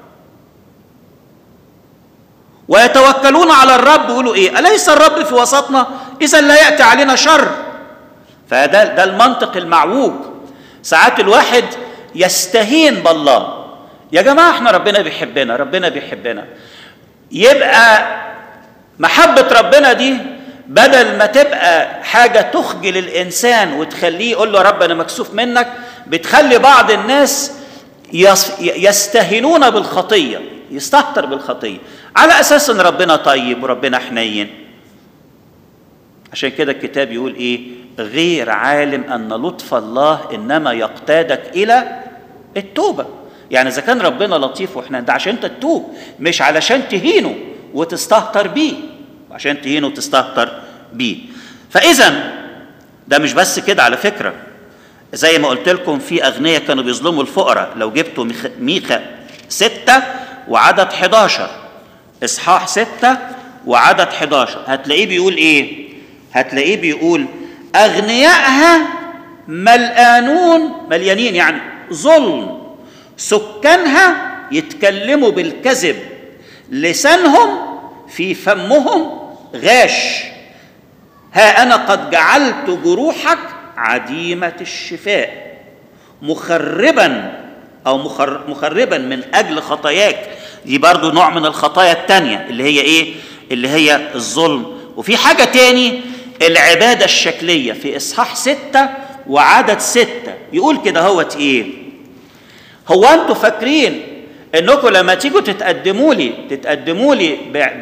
ويتوكلون على الرب يقولوا ايه اليس الرب في وسطنا اذا لا ياتي علينا شر فده ده المنطق المعوج ساعات الواحد يستهين بالله يا جماعه احنا ربنا بيحبنا ربنا بيحبنا يبقى محبه ربنا دي بدل ما تبقى حاجه تخجل الانسان وتخليه يقول له يا رب انا مكسوف منك بتخلي بعض الناس يستهينون بالخطيه يستهتر بالخطيه على اساس ان ربنا طيب وربنا حنين عشان كده الكتاب يقول ايه غير عالم ان لطف الله انما يقتادك الى التوبه يعني اذا كان ربنا لطيف وحنين ده عشان انت تتوب مش علشان تهينه وتستهتر بيه عشان تهينه وتستهتر بيه فاذا ده مش بس كده على فكره زي ما قلت لكم في اغنياء كانوا بيظلموا الفقراء لو جبتوا ميخا ستة وعدد 11 اصحاح ستة وعدد 11 هتلاقيه بيقول ايه هتلاقيه بيقول اغنيائها ملآنون مليانين يعني ظلم سكانها يتكلموا بالكذب لسانهم في فمهم غاش ها انا قد جعلت جروحك عديمه الشفاء مخربا او مخربا من اجل خطاياك دي برضو نوع من الخطايا التانية اللي هي ايه اللي هي الظلم وفي حاجة تاني العبادة الشكلية في إصحاح ستة وعدد ستة يقول كده هوت إيه هو أنتوا فاكرين إنكم لما تيجوا تتقدموا لي تتقدموا لي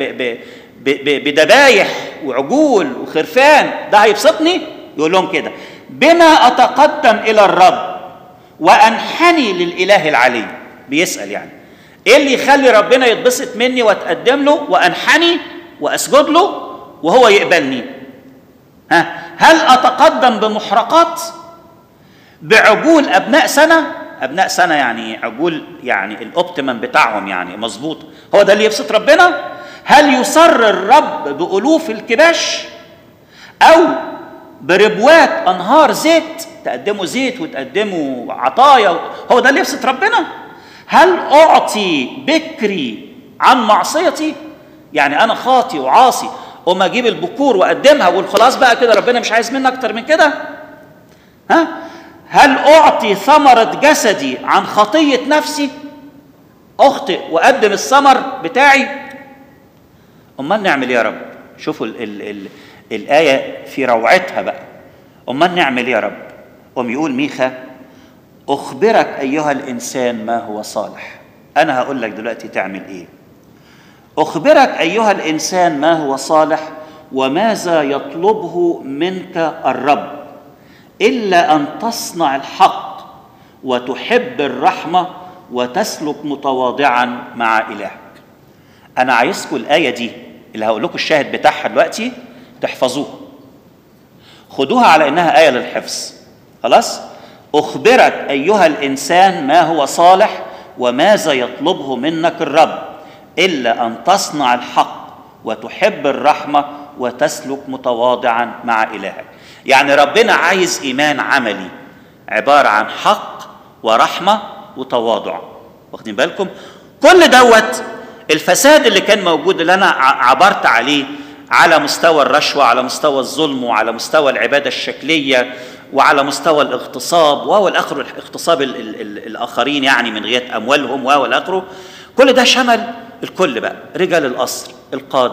بذبايح وعجول وخرفان ده هيبسطني يقول لهم كده بما أتقدم إلى الرب وأنحني للإله العلي بيسأل يعني ايه اللي يخلي ربنا يتبسط مني واتقدم له وانحني واسجد له وهو يقبلني ها هل اتقدم بمحرقات بعجول ابناء سنه ابناء سنه يعني عجول يعني الاوبتيمم بتاعهم يعني مظبوط هو ده اللي يبسط ربنا هل يسر الرب بالوف الكباش او بربوات انهار زيت تقدموا زيت وتقدموا عطايا هو ده اللي يبسط ربنا هل اعطي بكري عن معصيتي يعني انا خاطي وعاصي اقوم اجيب البكور واقدمها واقول خلاص بقى كده ربنا مش عايز مني اكتر من كده ها هل اعطي ثمره جسدي عن خطيه نفسي اخطئ واقدم الثمر بتاعي امال نعمل ايه يا رب شوفوا ال ال ال الايه في روعتها بقى امال نعمل ايه يا رب قوم يقول ميخا اخبرك ايها الانسان ما هو صالح انا هقول لك دلوقتي تعمل ايه اخبرك ايها الانسان ما هو صالح وماذا يطلبه منك الرب الا ان تصنع الحق وتحب الرحمه وتسلك متواضعا مع الهك انا عايزكم الايه دي اللي هقول لكم الشاهد بتاعها دلوقتي تحفظوها خدوها على انها ايه للحفظ خلاص اخبرك ايها الانسان ما هو صالح وماذا يطلبه منك الرب الا ان تصنع الحق وتحب الرحمه وتسلك متواضعا مع الهك يعني ربنا عايز ايمان عملي عباره عن حق ورحمه وتواضع واخدين بالكم كل دوت الفساد اللي كان موجود اللي انا عبرت عليه على مستوى الرشوه على مستوى الظلم وعلى مستوى العباده الشكليه وعلى مستوى الاغتصاب وهو الاخر اغتصاب ال ال ال الاخرين يعني من غير اموالهم وهو الاخر كل ده شمل الكل بقى رجال القصر القاده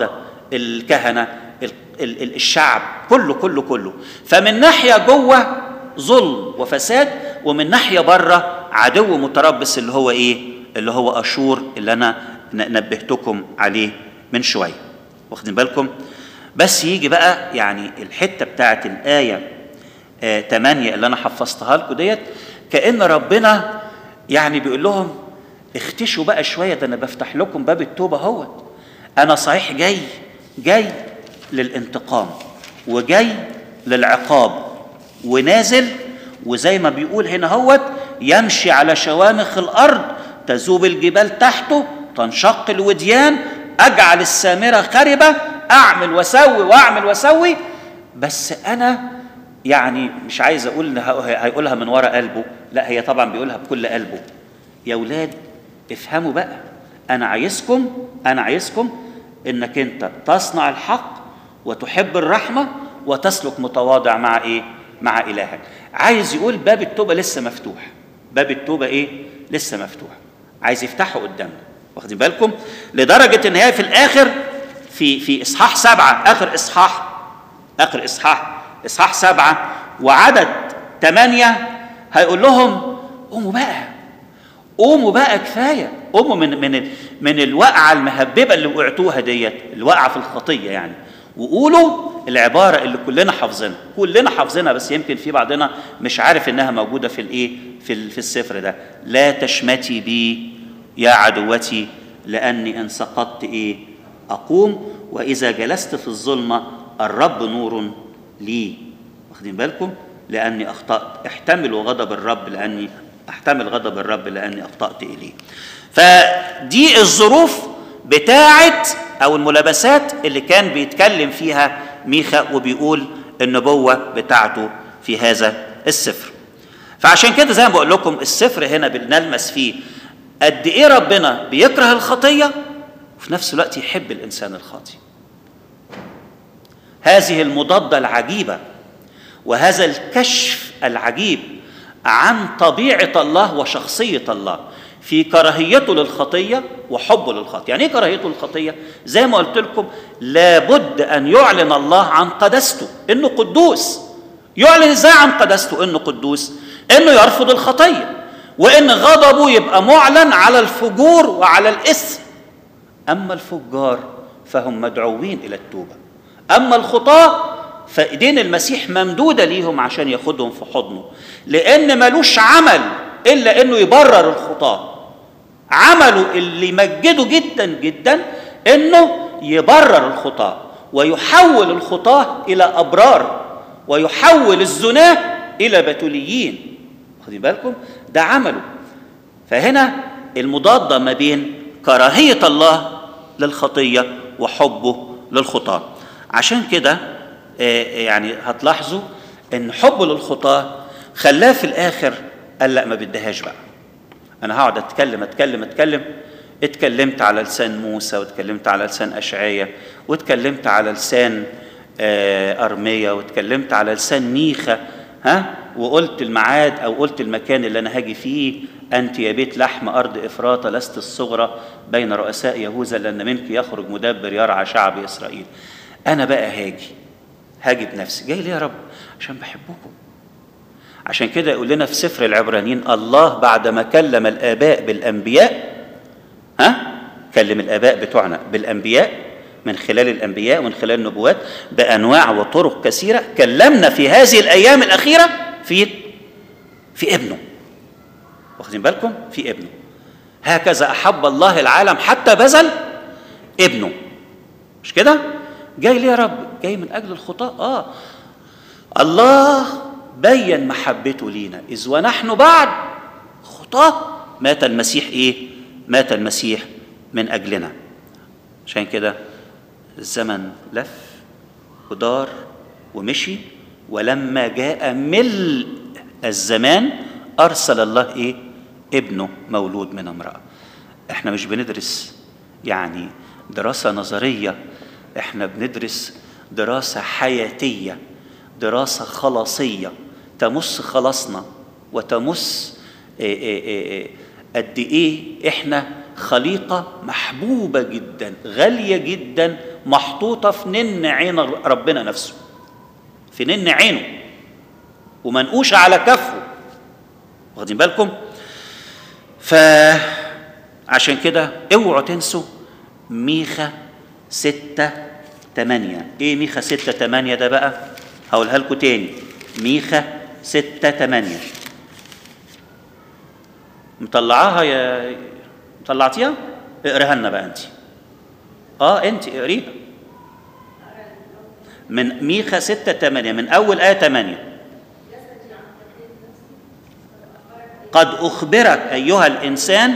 الكهنه ال- ال- ال- الشعب كله كله كله فمن ناحيه جوه ظلم وفساد ومن ناحيه بره عدو متربص اللي هو ايه اللي هو اشور اللي انا ن- نبهتكم عليه من شويه واخدين بالكم بس يجي بقى يعني الحته بتاعت الايه آه 8 اللي انا حفظتها لكم ديت كان ربنا يعني بيقول لهم اختشوا بقى شويه ده انا بفتح لكم باب التوبه اهوت انا صحيح جاي جاي للانتقام وجاي للعقاب ونازل وزي ما بيقول هنا هوت يمشي على شوامخ الارض تذوب الجبال تحته تنشق الوديان اجعل السامره خربه اعمل واسوي واعمل واسوي بس انا يعني مش عايز اقول إن ه- هيقولها من ورا قلبه لا هي طبعا بيقولها بكل قلبه يا ولاد افهموا بقى انا عايزكم انا عايزكم انك انت تصنع الحق وتحب الرحمه وتسلك متواضع مع ايه مع الهك عايز يقول باب التوبه لسه مفتوح باب التوبه ايه لسه مفتوح عايز يفتحه قدامنا واخدين بالكم لدرجه ان هي في الاخر في في اصحاح سبعه اخر اصحاح اخر اصحاح اصحاح سبعه وعدد ثمانيه هيقول لهم قوموا بقى قوموا بقى كفايه قوموا من من من الوقعه المهببه اللي وقعتوها ديت الوقعه في الخطيه يعني وقولوا العباره اللي كلنا حافظينها كلنا حافظينها بس يمكن في بعضنا مش عارف انها موجوده في الايه في ال- في السفر ده لا تشمتي بي يا عدوتي لاني ان سقطت ايه اقوم واذا جلست في الظلمه الرب نور لي واخدين بالكم لاني اخطات احتملوا غضب الرب لاني احتمل غضب الرب لاني اخطات اليه فدي الظروف بتاعه او الملابسات اللي كان بيتكلم فيها ميخا وبيقول النبوه بتاعته في هذا السفر فعشان كده زي ما بقول لكم السفر هنا بنلمس فيه قد ايه ربنا بيكره الخطيه وفي نفس الوقت يحب الانسان الخاطئ هذه المضاده العجيبه وهذا الكشف العجيب عن طبيعه الله وشخصيه الله في كراهيته للخطيه وحبه للخطيه يعني ايه كراهيته للخطيه زي ما قلت لكم لابد ان يعلن الله عن قدسته انه قدوس يعلن ازاي عن قدسته انه قدوس انه يرفض الخطيه وان غضبه يبقى معلن على الفجور وعلى الاثم اما الفجار فهم مدعوين الى التوبه اما الخطاه فايدين المسيح ممدوده ليهم عشان ياخدهم في حضنه لان ملوش عمل الا انه يبرر الخطاه عمله اللي يمجده جدا جدا انه يبرر الخطاه ويحول الخطاه الى ابرار ويحول الزناه الى بتوليين واخدين بالكم ده عمله فهنا المضاده ما بين كراهيه الله للخطيه وحبه للخطاه عشان كده آه، يعني هتلاحظوا ان حبه للخطاه خلاه في الاخر قال لا ما بديهاش بقى انا هقعد اتكلم اتكلم اتكلم اتكلمت على لسان موسى واتكلمت على لسان اشعيا واتكلمت على لسان آه، ارميا واتكلمت على لسان ميخا ها وقلت الميعاد او قلت المكان اللي انا هاجي فيه انت يا بيت لحم ارض افراط لست الصغرى بين رؤساء يهوذا لان منك يخرج مدبر يرعى شعب اسرائيل انا بقى هاجي هاجي بنفسي جاي ليه يا رب عشان بحبكم عشان كده يقول لنا في سفر العبرانيين الله بعدما كلم الآباء بالأنبياء ها كلم الآباء بتوعنا بالأنبياء من خلال الأنبياء ومن خلال النبوات بأنواع وطرق كثيرة كلمنا في هذه الأيام الأخيرة في في ابنه واخدين بالكم في ابنه هكذا أحب الله العالم حتى بذل ابنه مش كده جاي ليه يا رب جاي من أجل الخطاة آه الله بين محبته لينا إذ ونحن بعد خطاة مات المسيح إيه؟ مات المسيح من أجلنا عشان كده الزمن لف ودار ومشي ولما جاء ملء الزمان أرسل الله إيه؟ ابنه مولود من امرأة احنا مش بندرس يعني دراسة نظرية احنا بندرس دراسة حياتية دراسة خلاصية تمس خلاصنا وتمس إيه إيه إيه قد ايه احنا خليقة محبوبة جدا غالية جدا محطوطة في نن عين ربنا نفسه في نن عينه ومنقوشة على كفه واخدين بالكم فعشان كده اوعوا تنسوا ميخا ستة تمانية ايه ميخا ستة تمانية ده بقى هقولها لكم تاني ميخا ستة تمانية مطلعاها يا طلعتيها اقراها لنا بقى انت اه انت اقريها من ميخا ستة تمانية من أول آية تمانية قد أخبرك أيها الإنسان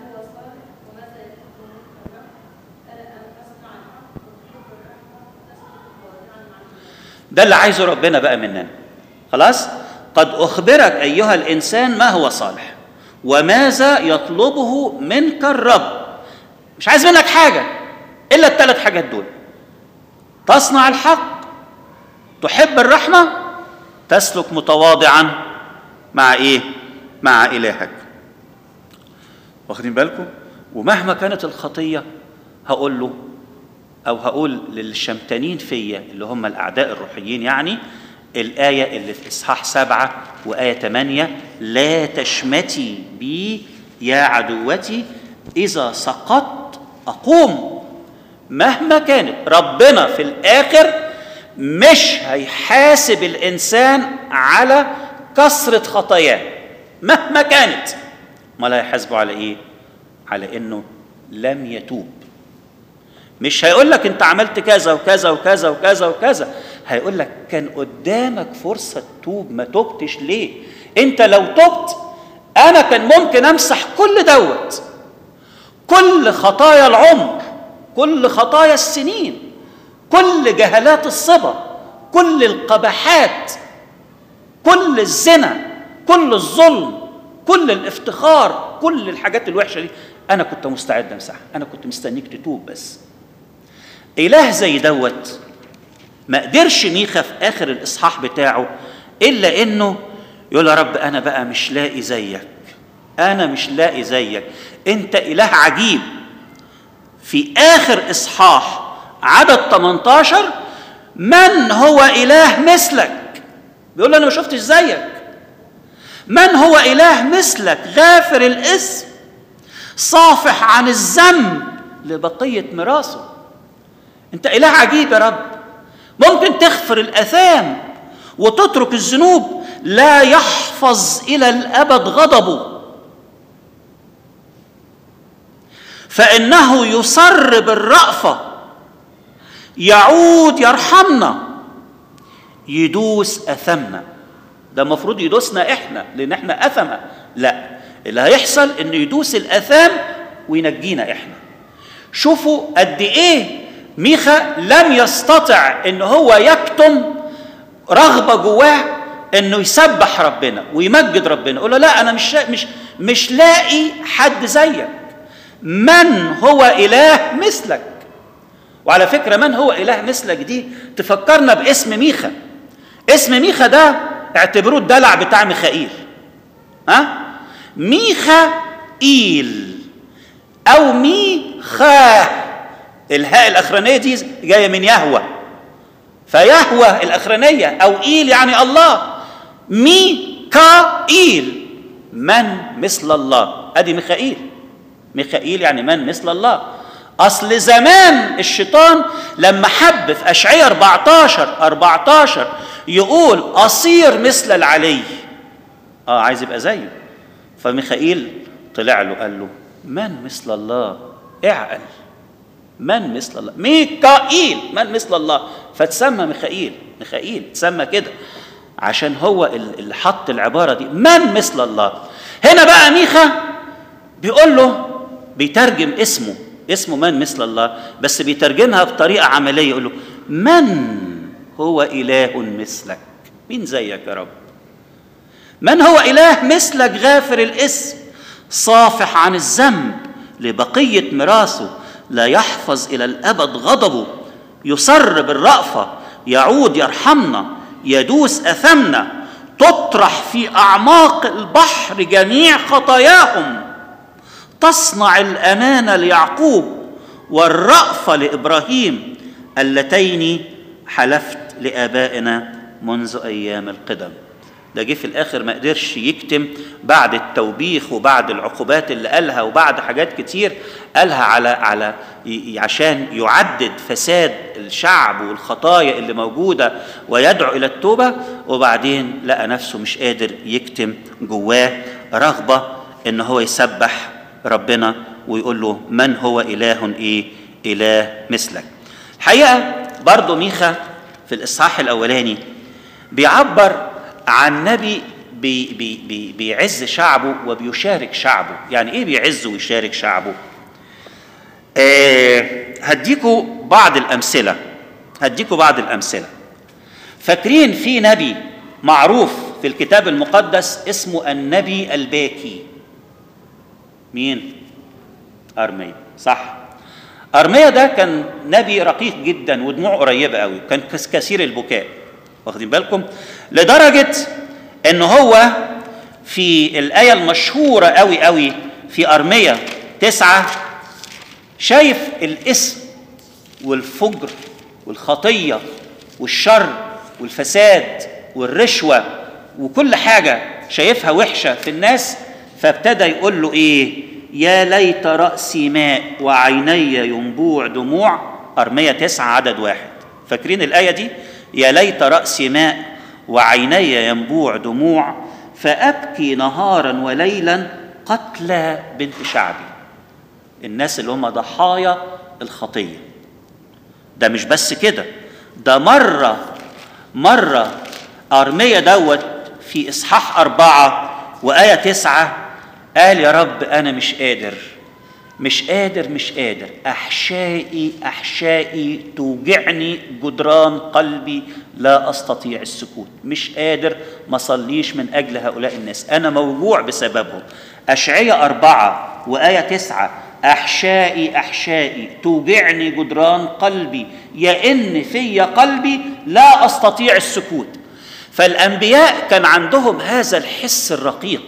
ده اللي عايزه ربنا بقى مننا خلاص قد أخبرك أيها الإنسان ما هو صالح وماذا يطلبه منك الرب مش عايز منك حاجة إلا الثلاث حاجات دول تصنع الحق تحب الرحمة تسلك متواضعا مع إيه؟ مع إلهك واخدين بالكم؟ ومهما كانت الخطية هقول له أو هقول للشمتانين فيا اللي هم الأعداء الروحيين يعني الآية اللي في إصحاح سبعة وآية ثمانية لا تشمتي بي يا عدوتي إذا سقطت أقوم مهما كانت ربنا في الآخر مش هيحاسب الإنسان على كثرة خطاياه مهما كانت ما لا يحاسبه على إيه؟ على إنه لم يتوب مش هيقول لك انت عملت كذا وكذا وكذا وكذا وكذا هيقول لك كان قدامك فرصة تتوب ما تبتش ليه انت لو تبت انا كان ممكن امسح كل دوت كل خطايا العمر كل خطايا السنين كل جهلات الصبا كل القبحات كل الزنا كل الظلم كل الافتخار كل الحاجات الوحشه دي انا كنت مستعد امسحها انا كنت مستنيك تتوب بس اله زي دوت ما قدرش ميخا في اخر الاصحاح بتاعه الا انه يقول يا رب انا بقى مش لاقي زيك انا مش لاقي زيك انت اله عجيب في اخر اصحاح عدد 18 من هو اله مثلك بيقول له انا ما شفتش زيك من هو اله مثلك غافر الاسم صافح عن الذنب لبقيه ميراثه انت اله عجيب يا رب ممكن تغفر الاثام وتترك الذنوب لا يحفظ الى الابد غضبه فانه يصر بالرافه يعود يرحمنا يدوس اثمنا ده المفروض يدوسنا احنا لان احنا اثمه لا اللي هيحصل انه يدوس الاثام وينجينا احنا شوفوا قد ايه ميخا لم يستطع ان هو يكتم رغبه جواه انه يسبح ربنا ويمجد ربنا يقول له لا انا مش مش مش لاقي حد زيك من هو اله مثلك وعلى فكره من هو اله مثلك دي تفكرنا باسم ميخا اسم ميخا ده اعتبروه الدلع بتاع ميخائيل ها ميخا ايل او ميخا الهاء الاخرانيه دي جايه من يهوى فيهوى الاخرانيه او ايل يعني الله ميكائيل من مثل الله ادي ميخائيل ميخائيل يعني من مثل الله اصل زمان الشيطان لما حب في اشعياء 14 14 يقول اصير مثل العلي اه عايز يبقى زيه فميخائيل طلع له قال له من مثل الله اعقل من مثل الله ميكائيل من مثل الله فتسمى ميخائيل ميخائيل تسمى كده عشان هو اللي حط العباره دي من مثل الله هنا بقى ميخا بيقول له بيترجم اسمه اسمه من مثل الله بس بيترجمها بطريقه عمليه يقول له من هو اله مثلك مين زيك يا رب من هو اله مثلك غافر الاسم صافح عن الذنب لبقيه ميراثه لا يحفظ الى الابد غضبه يصر بالرأفة يعود يرحمنا يدوس أثمنا تطرح في أعماق البحر جميع خطاياهم تصنع الأمانة ليعقوب والرأفة لإبراهيم اللتين حلفت لآبائنا منذ أيام القدم ده جه في الآخر ما قدرش يكتم بعد التوبيخ وبعد العقوبات اللي قالها وبعد حاجات كتير قالها على على عشان يعدد فساد الشعب والخطايا اللي موجودة ويدعو إلى التوبة وبعدين لقى نفسه مش قادر يكتم جواه رغبة إن هو يسبح ربنا ويقول له من هو إله إيه إله مثلك الحقيقة برضو ميخا في الإصحاح الأولاني بيعبر عن نبي بي بي بي بيعز شعبه وبيشارك شعبه يعني ايه بيعز ويشارك شعبه آه هديكوا بعض الامثله هديكوا بعض الامثله فاكرين في نبي معروف في الكتاب المقدس اسمه النبي الباكي مين ارميا صح ارميا ده كان نبي رقيق جدا ودموعه قريبه قوي كان كثير البكاء واخدين بالكم لدرجه ان هو في الايه المشهوره قوي قوي في ارميا تسعة شايف الاسم والفجر والخطيه والشر والفساد والرشوه وكل حاجه شايفها وحشه في الناس فابتدى يقول له ايه يا ليت راسي ماء وعيني ينبوع دموع ارميا تسعة عدد واحد فاكرين الايه دي يا ليت راسي ماء وعيني ينبوع دموع فابكي نهارا وليلا قتلى بنت شعبي الناس اللي هم ضحايا الخطيه ده مش بس كده ده مره مره ارميا دوت في اصحاح اربعه وايه تسعه قال يا رب انا مش قادر مش قادر مش قادر احشائي احشائي توجعني جدران قلبي لا استطيع السكوت مش قادر ما صليش من اجل هؤلاء الناس انا موجوع بسببهم اشعياء أربعة وآية تسعة أحشائي أحشائي توجعني جدران قلبي يئن في قلبي لا أستطيع السكوت فالأنبياء كان عندهم هذا الحس الرقيق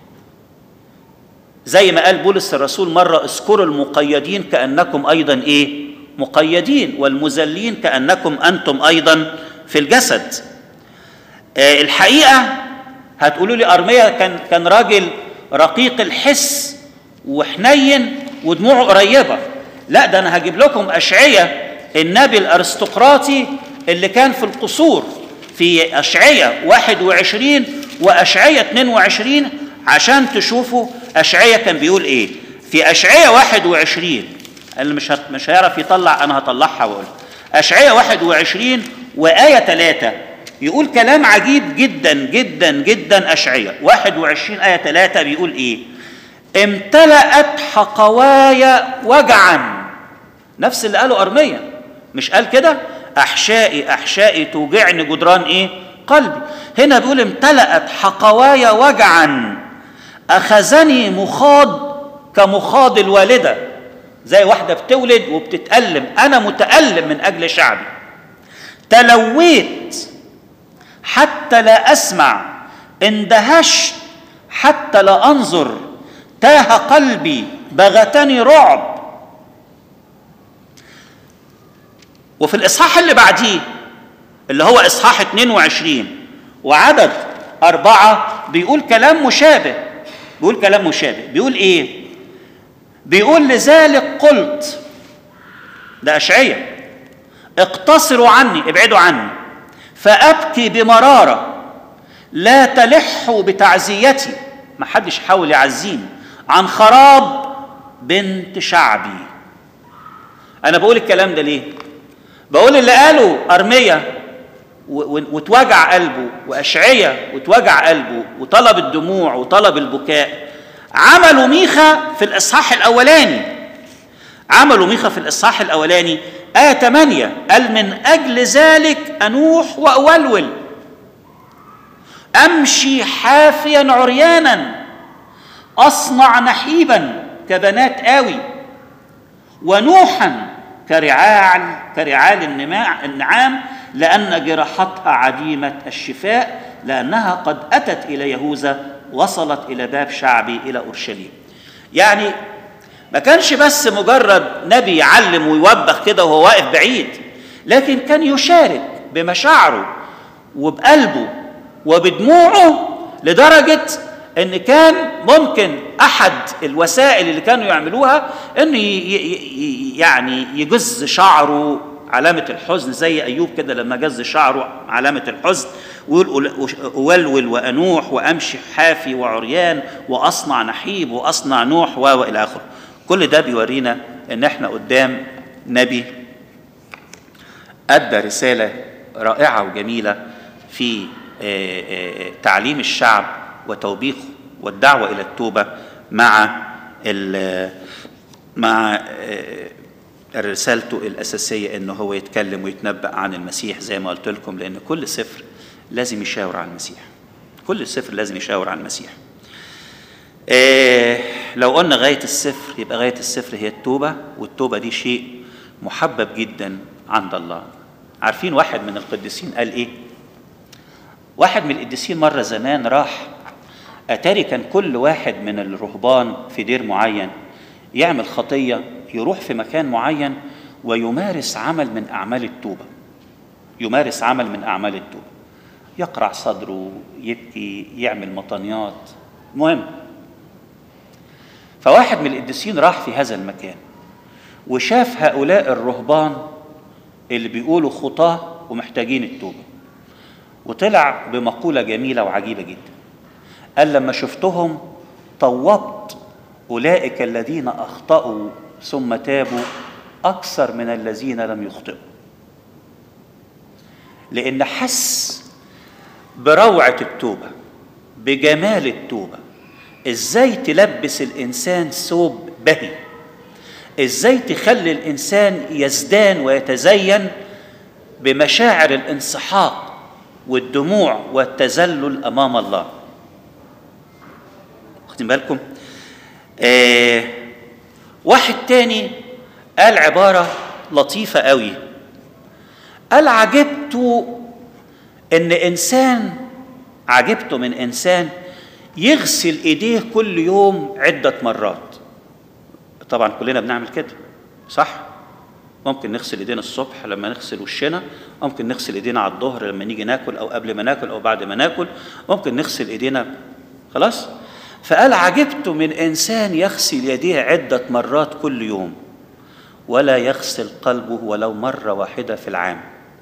زي ما قال بولس الرسول مرة اذكروا المقيدين كأنكم أيضا إيه مقيدين والمذلين كأنكم أنتم أيضا في الجسد آه الحقيقة هتقولوا لي أرميا كان كان راجل رقيق الحس وحنين ودموعه قريبة لا ده أنا هجيب لكم أشعية النبي الأرستقراطي اللي كان في القصور في أشعية 21 وأشعية 22 عشان تشوفوا أشعية كان بيقول إيه في أشعية 21 اللي مش هت... مش هيعرف يطلع أنا هطلعها وأقول أشعية 21 وآية 3 يقول كلام عجيب جدا جدا جدا أشعية 21 آية 3 بيقول إيه امتلأت حقوايا وجعا نفس اللي قاله أرميا مش قال كده أحشائي أحشائي توجعني جدران إيه قلبي هنا بيقول امتلأت حقوايا وجعا أخذني مخاض كمخاض الوالدة زي واحدة بتولد وبتتألم أنا متألم من أجل شعبي تلويت حتى لا أسمع اندهشت حتى لا أنظر تاه قلبي بغتني رعب وفي الإصحاح اللي بعديه اللي هو إصحاح 22 وعدد أربعة بيقول كلام مشابه بيقول كلام مشابه بيقول إيه بيقول لذلك قلت ده أشعية اقتصروا عني ابعدوا عني فأبكي بمرارة لا تلحوا بتعزيتي ما حدش حاول يعزيني عن خراب بنت شعبي أنا بقول الكلام ده ليه بقول اللي قاله أرمية واتوجع قلبه وأشعية واتوجع قلبه وطلب الدموع وطلب البكاء عملوا ميخا في الإصحاح الأولاني عملوا ميخا في الإصحاح الأولاني آية 8 قال من أجل ذلك أنوح وأولول أمشي حافيا عريانا أصنع نحيبا كبنات آوي ونوحا كرعال كرعال النماع النعام لأن جراحتها عديمة الشفاء لأنها قد أتت إلى يهوذا وصلت إلى باب شعبي إلى أورشليم يعني ما كانش بس مجرد نبي يعلم ويوبخ كده وهو واقف بعيد لكن كان يشارك بمشاعره وبقلبه وبدموعه لدرجة ان كان ممكن احد الوسائل اللي كانوا يعملوها انه يعني يجز شعره علامة الحزن زي أيوب كده لما جز شعره علامة الحزن ويقول أولول وأنوح وأمشي حافي وعريان وأصنع نحيب وأصنع نوح وإلى آخره كل ده بيورينا إن إحنا قدام نبي أدى رسالة رائعة وجميلة في تعليم الشعب وتوبيخه والدعوة إلى التوبة مع مع رسالته الأساسية إنه هو يتكلم ويتنبأ عن المسيح زي ما قلت لكم لأن كل سفر لازم يشاور عن المسيح كل سفر لازم يشاور عن المسيح إيه لو قلنا غاية السفر يبقى غاية السفر هي التوبة والتوبة دي شيء محبب جدا عند الله عارفين واحد من القديسين قال إيه واحد من القديسين مرة زمان راح أتاري كان كل واحد من الرهبان في دير معين يعمل خطية يروح في مكان معين ويمارس عمل من أعمال التوبة يمارس عمل من أعمال التوبة يقرع صدره يبكي يعمل مطنيات مهم فواحد من القديسين راح في هذا المكان وشاف هؤلاء الرهبان اللي بيقولوا خطاه ومحتاجين التوبه وطلع بمقوله جميله وعجيبه جدا قال لما شفتهم طوبت اولئك الذين اخطاوا ثم تابوا اكثر من الذين لم يخطئوا لان حس بروعه التوبه بجمال التوبه ازاي تلبس الانسان ثوب بهي ازاي تخلي الانسان يزدان ويتزين بمشاعر الانسحاق والدموع والتذلل امام الله واخدين بالكم آه واحد تاني قال عباره لطيفه قوي قال عجبت ان انسان عجبته من انسان يغسل ايديه كل يوم عده مرات طبعا كلنا بنعمل كده صح ممكن نغسل ايدينا الصبح لما نغسل وشنا ممكن نغسل ايدينا على الظهر لما نيجي ناكل او قبل ما ناكل او بعد ما ناكل ممكن نغسل ايدينا خلاص فقال عجبت من انسان يغسل يديه عده مرات كل يوم ولا يغسل قلبه ولو مره واحده في العام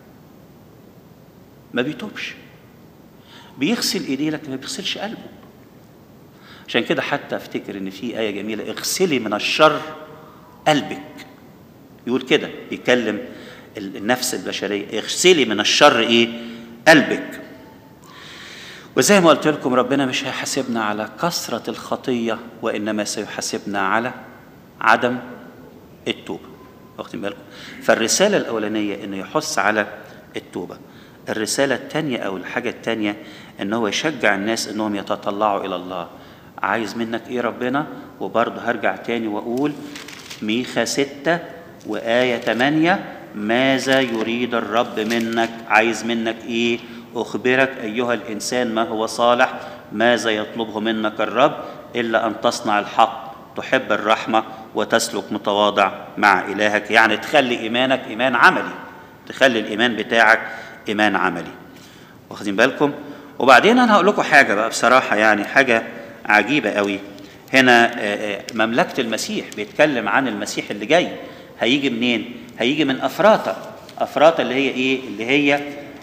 ما بيتوبش بيغسل ايديه لكن ما بيغسلش قلبه عشان كده حتى افتكر ان في ايه جميله اغسلي من الشر قلبك يقول كده يكلم النفس البشريه اغسلي من الشر ايه قلبك وزي ما قلت لكم ربنا مش هيحاسبنا على كثره الخطيه وانما سيحاسبنا على عدم التوبه واخدين بالكم فالرساله الاولانيه انه يحث على التوبه الرساله الثانيه او الحاجه الثانيه ان هو يشجع الناس انهم يتطلعوا الى الله عايز منك ايه ربنا وبرضه هرجع تاني واقول ميخا ستة وآية تمانية ماذا يريد الرب منك عايز منك ايه أخبرك أيها الإنسان ما هو صالح ماذا يطلبه منك الرب إلا أن تصنع الحق تحب الرحمة وتسلك متواضع مع إلهك يعني تخلي إيمانك إيمان عملي تخلي الإيمان بتاعك إيمان عملي واخدين بالكم وبعدين أنا هقول لكم حاجة بقى بصراحة يعني حاجة عجيبة قوي هنا مملكة المسيح بيتكلم عن المسيح اللي جاي هيجي منين؟ هيجي من أفراطة أفراطة اللي هي إيه؟ اللي هي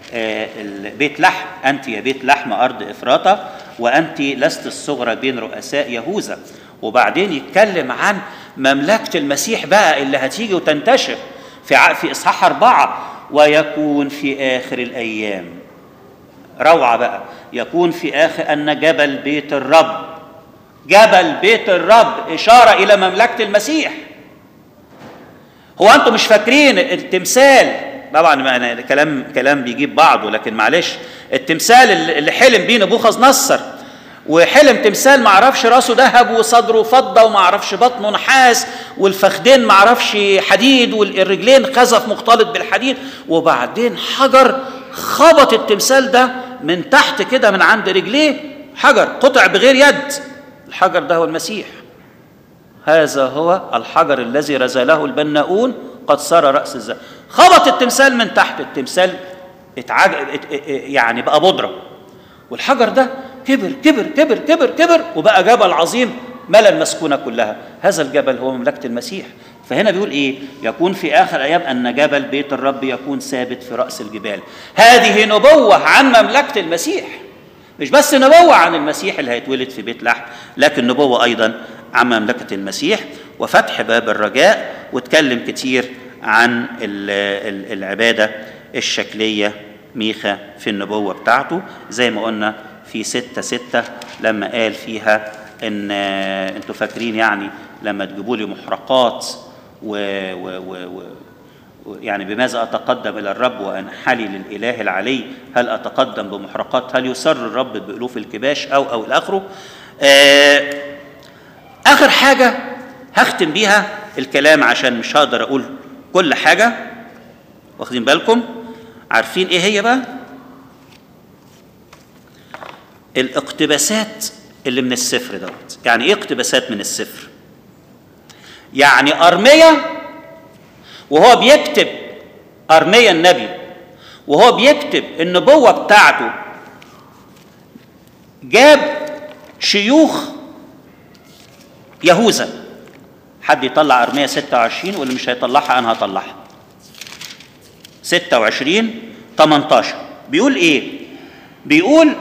بيت لحم أنت يا بيت لحم أرض إفراطة وأنت لست الصغرى بين رؤساء يهوذا وبعدين يتكلم عن مملكة المسيح بقى اللي هتيجي وتنتشر في في إصحاح أربعة ويكون في آخر الأيام روعة بقى يكون في آخر أن جبل بيت الرب جبل بيت الرب إشارة إلى مملكة المسيح هو أنتم مش فاكرين التمثال طبعا أنا كلام كلام بيجيب بعضه لكن معلش التمثال اللي حلم بيه نبوخذ نصر وحلم تمثال ما اعرفش راسه ذهب وصدره فضه وما اعرفش بطنه نحاس والفخدين ما اعرفش حديد والرجلين خزف مختلط بالحديد وبعدين حجر خبط التمثال ده من تحت كده من عند رجليه حجر قطع بغير يد الحجر ده هو المسيح هذا هو الحجر الذي رزله البناؤون قد صار راس الذهب خبط التمثال من تحت التمثال اتعج... ات... يعني بقى بودره والحجر ده كبر كبر كبر كبر كبر وبقى جبل عظيم ملا المسكونه كلها هذا الجبل هو مملكه المسيح فهنا بيقول ايه يكون في اخر ايام ان جبل بيت الرب يكون ثابت في راس الجبال هذه نبوه عن مملكه المسيح مش بس نبوه عن المسيح اللي هيتولد في بيت لحم لكن نبوه ايضا عن مملكه المسيح وفتح باب الرجاء واتكلم كتير عن العباده الشكليه ميخا في النبوه بتاعته زي ما قلنا في ستة ستة لما قال فيها ان انتوا فاكرين يعني لما تجيبوا لي محرقات و, و, و, و يعني بماذا اتقدم الى الرب وانحلي للاله العلي هل اتقدم بمحرقات هل يسر الرب بالوف الكباش او او الى اخره آه اخر حاجه هختم بيها الكلام عشان مش هقدر اقول كل حاجه واخدين بالكم عارفين ايه هي بقى الاقتباسات اللي من السفر دوت يعني ايه اقتباسات من السفر يعني ارميا وهو بيكتب ارميا النبي وهو بيكتب النبوه بتاعته جاب شيوخ يهوذا حد يطلع ارميا 26 واللي مش هيطلعها انا هطلعها 26 18 بيقول ايه بيقول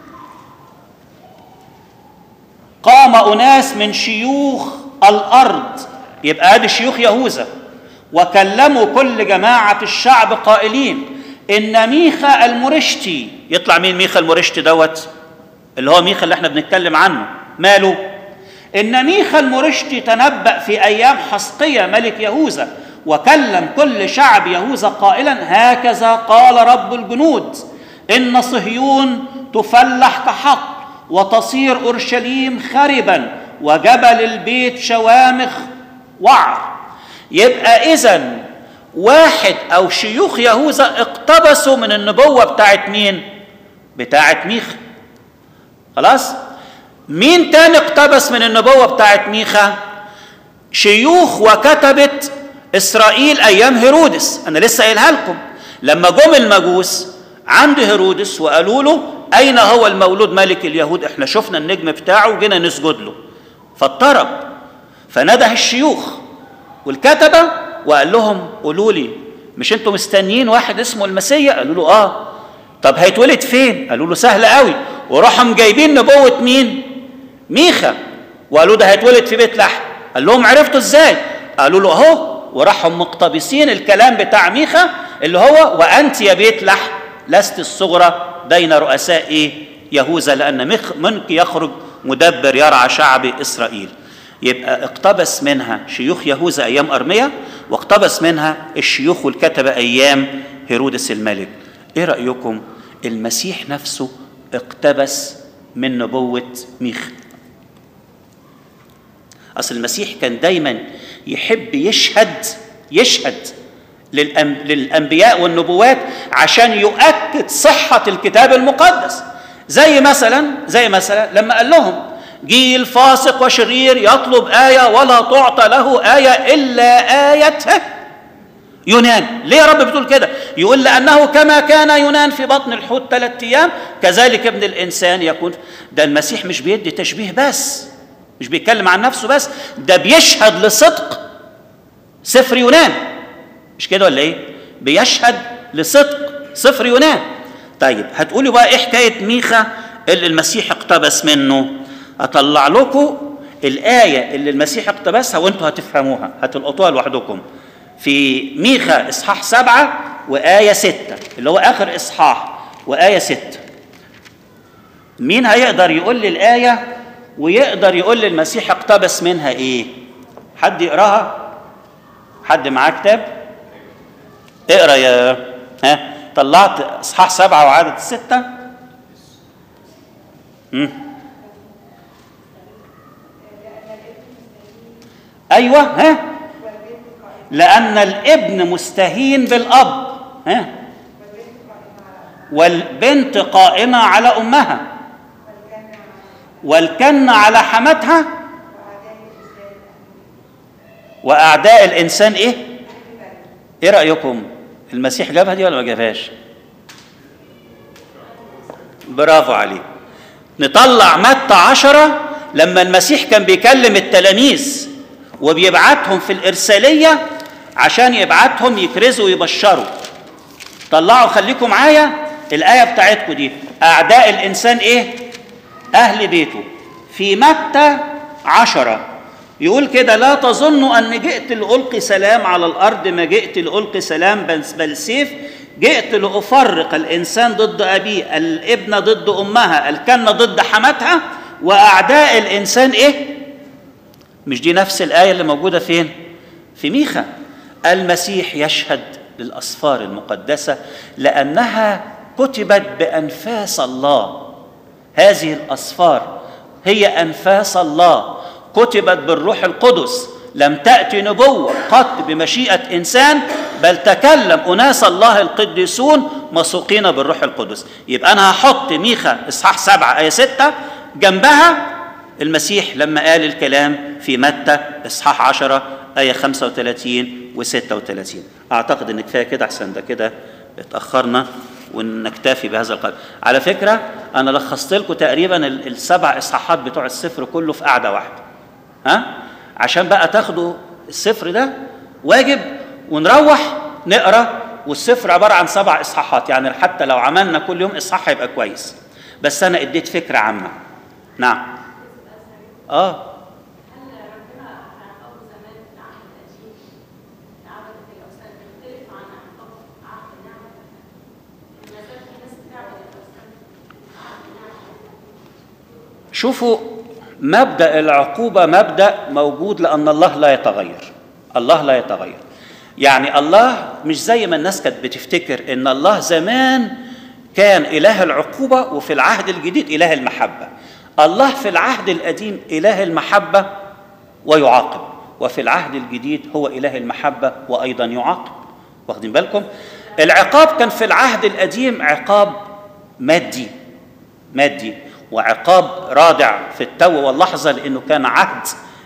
قام اناس من شيوخ الارض يبقى ادي شيوخ يهوذا وكلموا كل جماعه الشعب قائلين ان ميخا المرشتي يطلع مين ميخا المرشتي دوت اللي هو ميخا اللي احنا بنتكلم عنه ماله ان ميخا المرشتي تنبأ في ايام حسقية ملك يهوذا وكلم كل شعب يهوذا قائلا هكذا قال رب الجنود ان صهيون تفلح كحق وتصير اورشليم خربا وجبل البيت شوامخ وعر يبقى اذا واحد او شيوخ يهوذا اقتبسوا من النبوه بتاعت مين بتاعت ميخا خلاص مين تاني اقتبس من النبوه بتاعت ميخا شيوخ وكتبه اسرائيل ايام هيرودس انا لسه قايلها لكم لما جم المجوس عند هيرودس وقالوا له اين هو المولود ملك اليهود احنا شفنا النجم بتاعه وجينا نسجد له فاضطرب فنده الشيوخ والكتبه وقال لهم قولوا لي مش انتوا مستنيين واحد اسمه المسيا قالوا له اه طب هيتولد فين قالوا له سهل قوي وراحوا جايبين نبوه مين ميخا وقالوا ده هيتولد في بيت لحم قال لهم عرفتوا ازاي قالوا له اهو وراحوا مقتبسين الكلام بتاع ميخا اللي هو وانت يا بيت لحم لست الصغرى بين رؤساء ايه يهوذا لان مخ منك يخرج مدبر يرعى شعب اسرائيل يبقى اقتبس منها شيوخ يهوذا ايام ارميا واقتبس منها الشيوخ والكتبه ايام هيرودس الملك ايه رايكم المسيح نفسه اقتبس من نبوه ميخا اصل المسيح كان دايما يحب يشهد يشهد للأم... للانبياء والنبوات عشان يؤكد صحه الكتاب المقدس زي مثلا زي مثلا لما قال لهم جيل فاسق وشرير يطلب آية ولا تعطى له آية إلا آية يونان ليه يا رب بتقول كده يقول لأنه كما كان يونان في بطن الحوت ثلاثة أيام كذلك ابن الإنسان يكون ده المسيح مش بيدي تشبيه بس مش بيتكلم عن نفسه بس ده بيشهد لصدق سفر يونان مش كده ولا ايه بيشهد لصدق سفر يونان طيب هتقولي بقى ايه حكايه ميخا اللي المسيح اقتبس منه اطلع لكم الايه اللي المسيح اقتبسها وانتوا هتفهموها هتلقطوها لوحدكم في ميخا اصحاح سبعة وآية ستة اللي هو آخر إصحاح وآية ستة مين هيقدر يقول لي الآية ويقدر يقول لي المسيح اقتبس منها إيه حد يقراها حد معاه كتاب اقرا يا ها طلعت اصحاح سبعه وعدد سته مم. ايوه ها لان الابن مستهين بالاب ها والبنت قائمه على امها والكن على حماتها واعداء الانسان ايه ايه رايكم المسيح جابها دي ولا ما جابهاش برافو عليك نطلع متى عشرة لما المسيح كان بيكلم التلاميذ وبيبعتهم في الإرسالية عشان يبعتهم يكرزوا ويبشروا طلعوا خليكم معايا الآية بتاعتكم دي أعداء الإنسان إيه؟ أهل بيته في متى عشرة يقول كده لا تظنوا أن جئت لألقي سلام على الأرض ما جئت لألقي سلام بل بل سيف جئت لأفرق الإنسان ضد أبيه الابن ضد أمها الكنة ضد حماتها وأعداء الإنسان إيه؟ مش دي نفس الآية اللي موجودة فين؟ في ميخا المسيح يشهد للأسفار المقدسة لأنها كتبت بأنفاس الله هذه الأسفار هي أنفاس الله كتبت بالروح القدس لم تأتي نبوة قط بمشيئة إنسان بل تكلم أناس الله القديسون مسوقين بالروح القدس يبقى أنا هحط ميخا إصحاح سبعة آية ستة جنبها المسيح لما قال الكلام في متى إصحاح عشرة آية 35 و 36 أعتقد إن كفاية كده أحسن ده كده اتأخرنا ونكتفي بهذا القدر على فكرة أنا لخصت لكم تقريبا السبع إصحاحات بتوع السفر كله في قعدة واحدة ها عشان بقى تاخدوا السفر ده واجب ونروح نقرا والسفر عباره عن سبع اصحاحات يعني حتى لو عملنا كل يوم اصحاح هيبقى كويس بس انا اديت فكره عامه نعم اه شوفوا مبدا العقوبه مبدا موجود لان الله لا يتغير الله لا يتغير يعني الله مش زي ما الناس كانت بتفتكر ان الله زمان كان اله العقوبه وفي العهد الجديد اله المحبه الله في العهد القديم اله المحبه ويعاقب وفي العهد الجديد هو اله المحبه وايضا يعاقب واخدين بالكم العقاب كان في العهد القديم عقاب مادي مادي وعقاب رادع في التو واللحظة لأنه كان عهد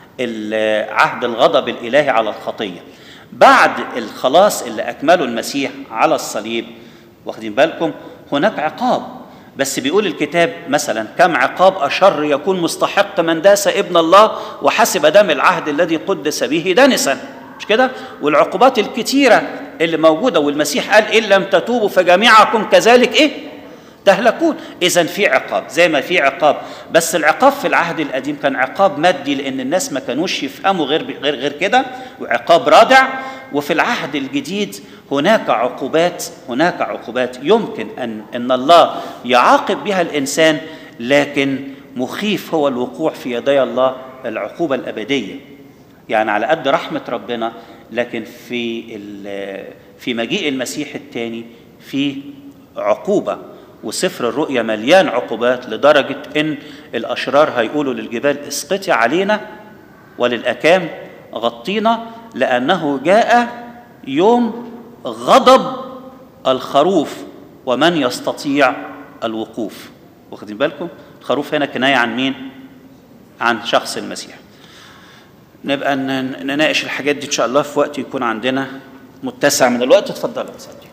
عهد الغضب الإلهي على الخطية بعد الخلاص اللي أكمله المسيح على الصليب واخدين بالكم هناك عقاب بس بيقول الكتاب مثلا كم عقاب أشر يكون مستحق من داس ابن الله وحسب دم العهد الذي قدس به دنسا مش كده والعقوبات الكتيرة اللي موجودة والمسيح قال إن لم تتوبوا فجميعكم كذلك إيه تهلكون اذا في عقاب زي ما في عقاب بس العقاب في العهد القديم كان عقاب مادي لان الناس ما كانوش يفهموا غير غير غير كده وعقاب رادع وفي العهد الجديد هناك عقوبات هناك عقوبات يمكن ان ان الله يعاقب بها الانسان لكن مخيف هو الوقوع في يدي الله العقوبه الابديه يعني على قد رحمه ربنا لكن في في مجيء المسيح الثاني في عقوبه وسفر الرؤيا مليان عقوبات لدرجة إن الأشرار هيقولوا للجبال اسقطي علينا وللأكام غطينا لأنه جاء يوم غضب الخروف ومن يستطيع الوقوف واخدين بالكم الخروف هنا كناية عن مين عن شخص المسيح نبقى نناقش الحاجات دي إن شاء الله في وقت يكون عندنا متسع من الوقت اتفضلوا تصدق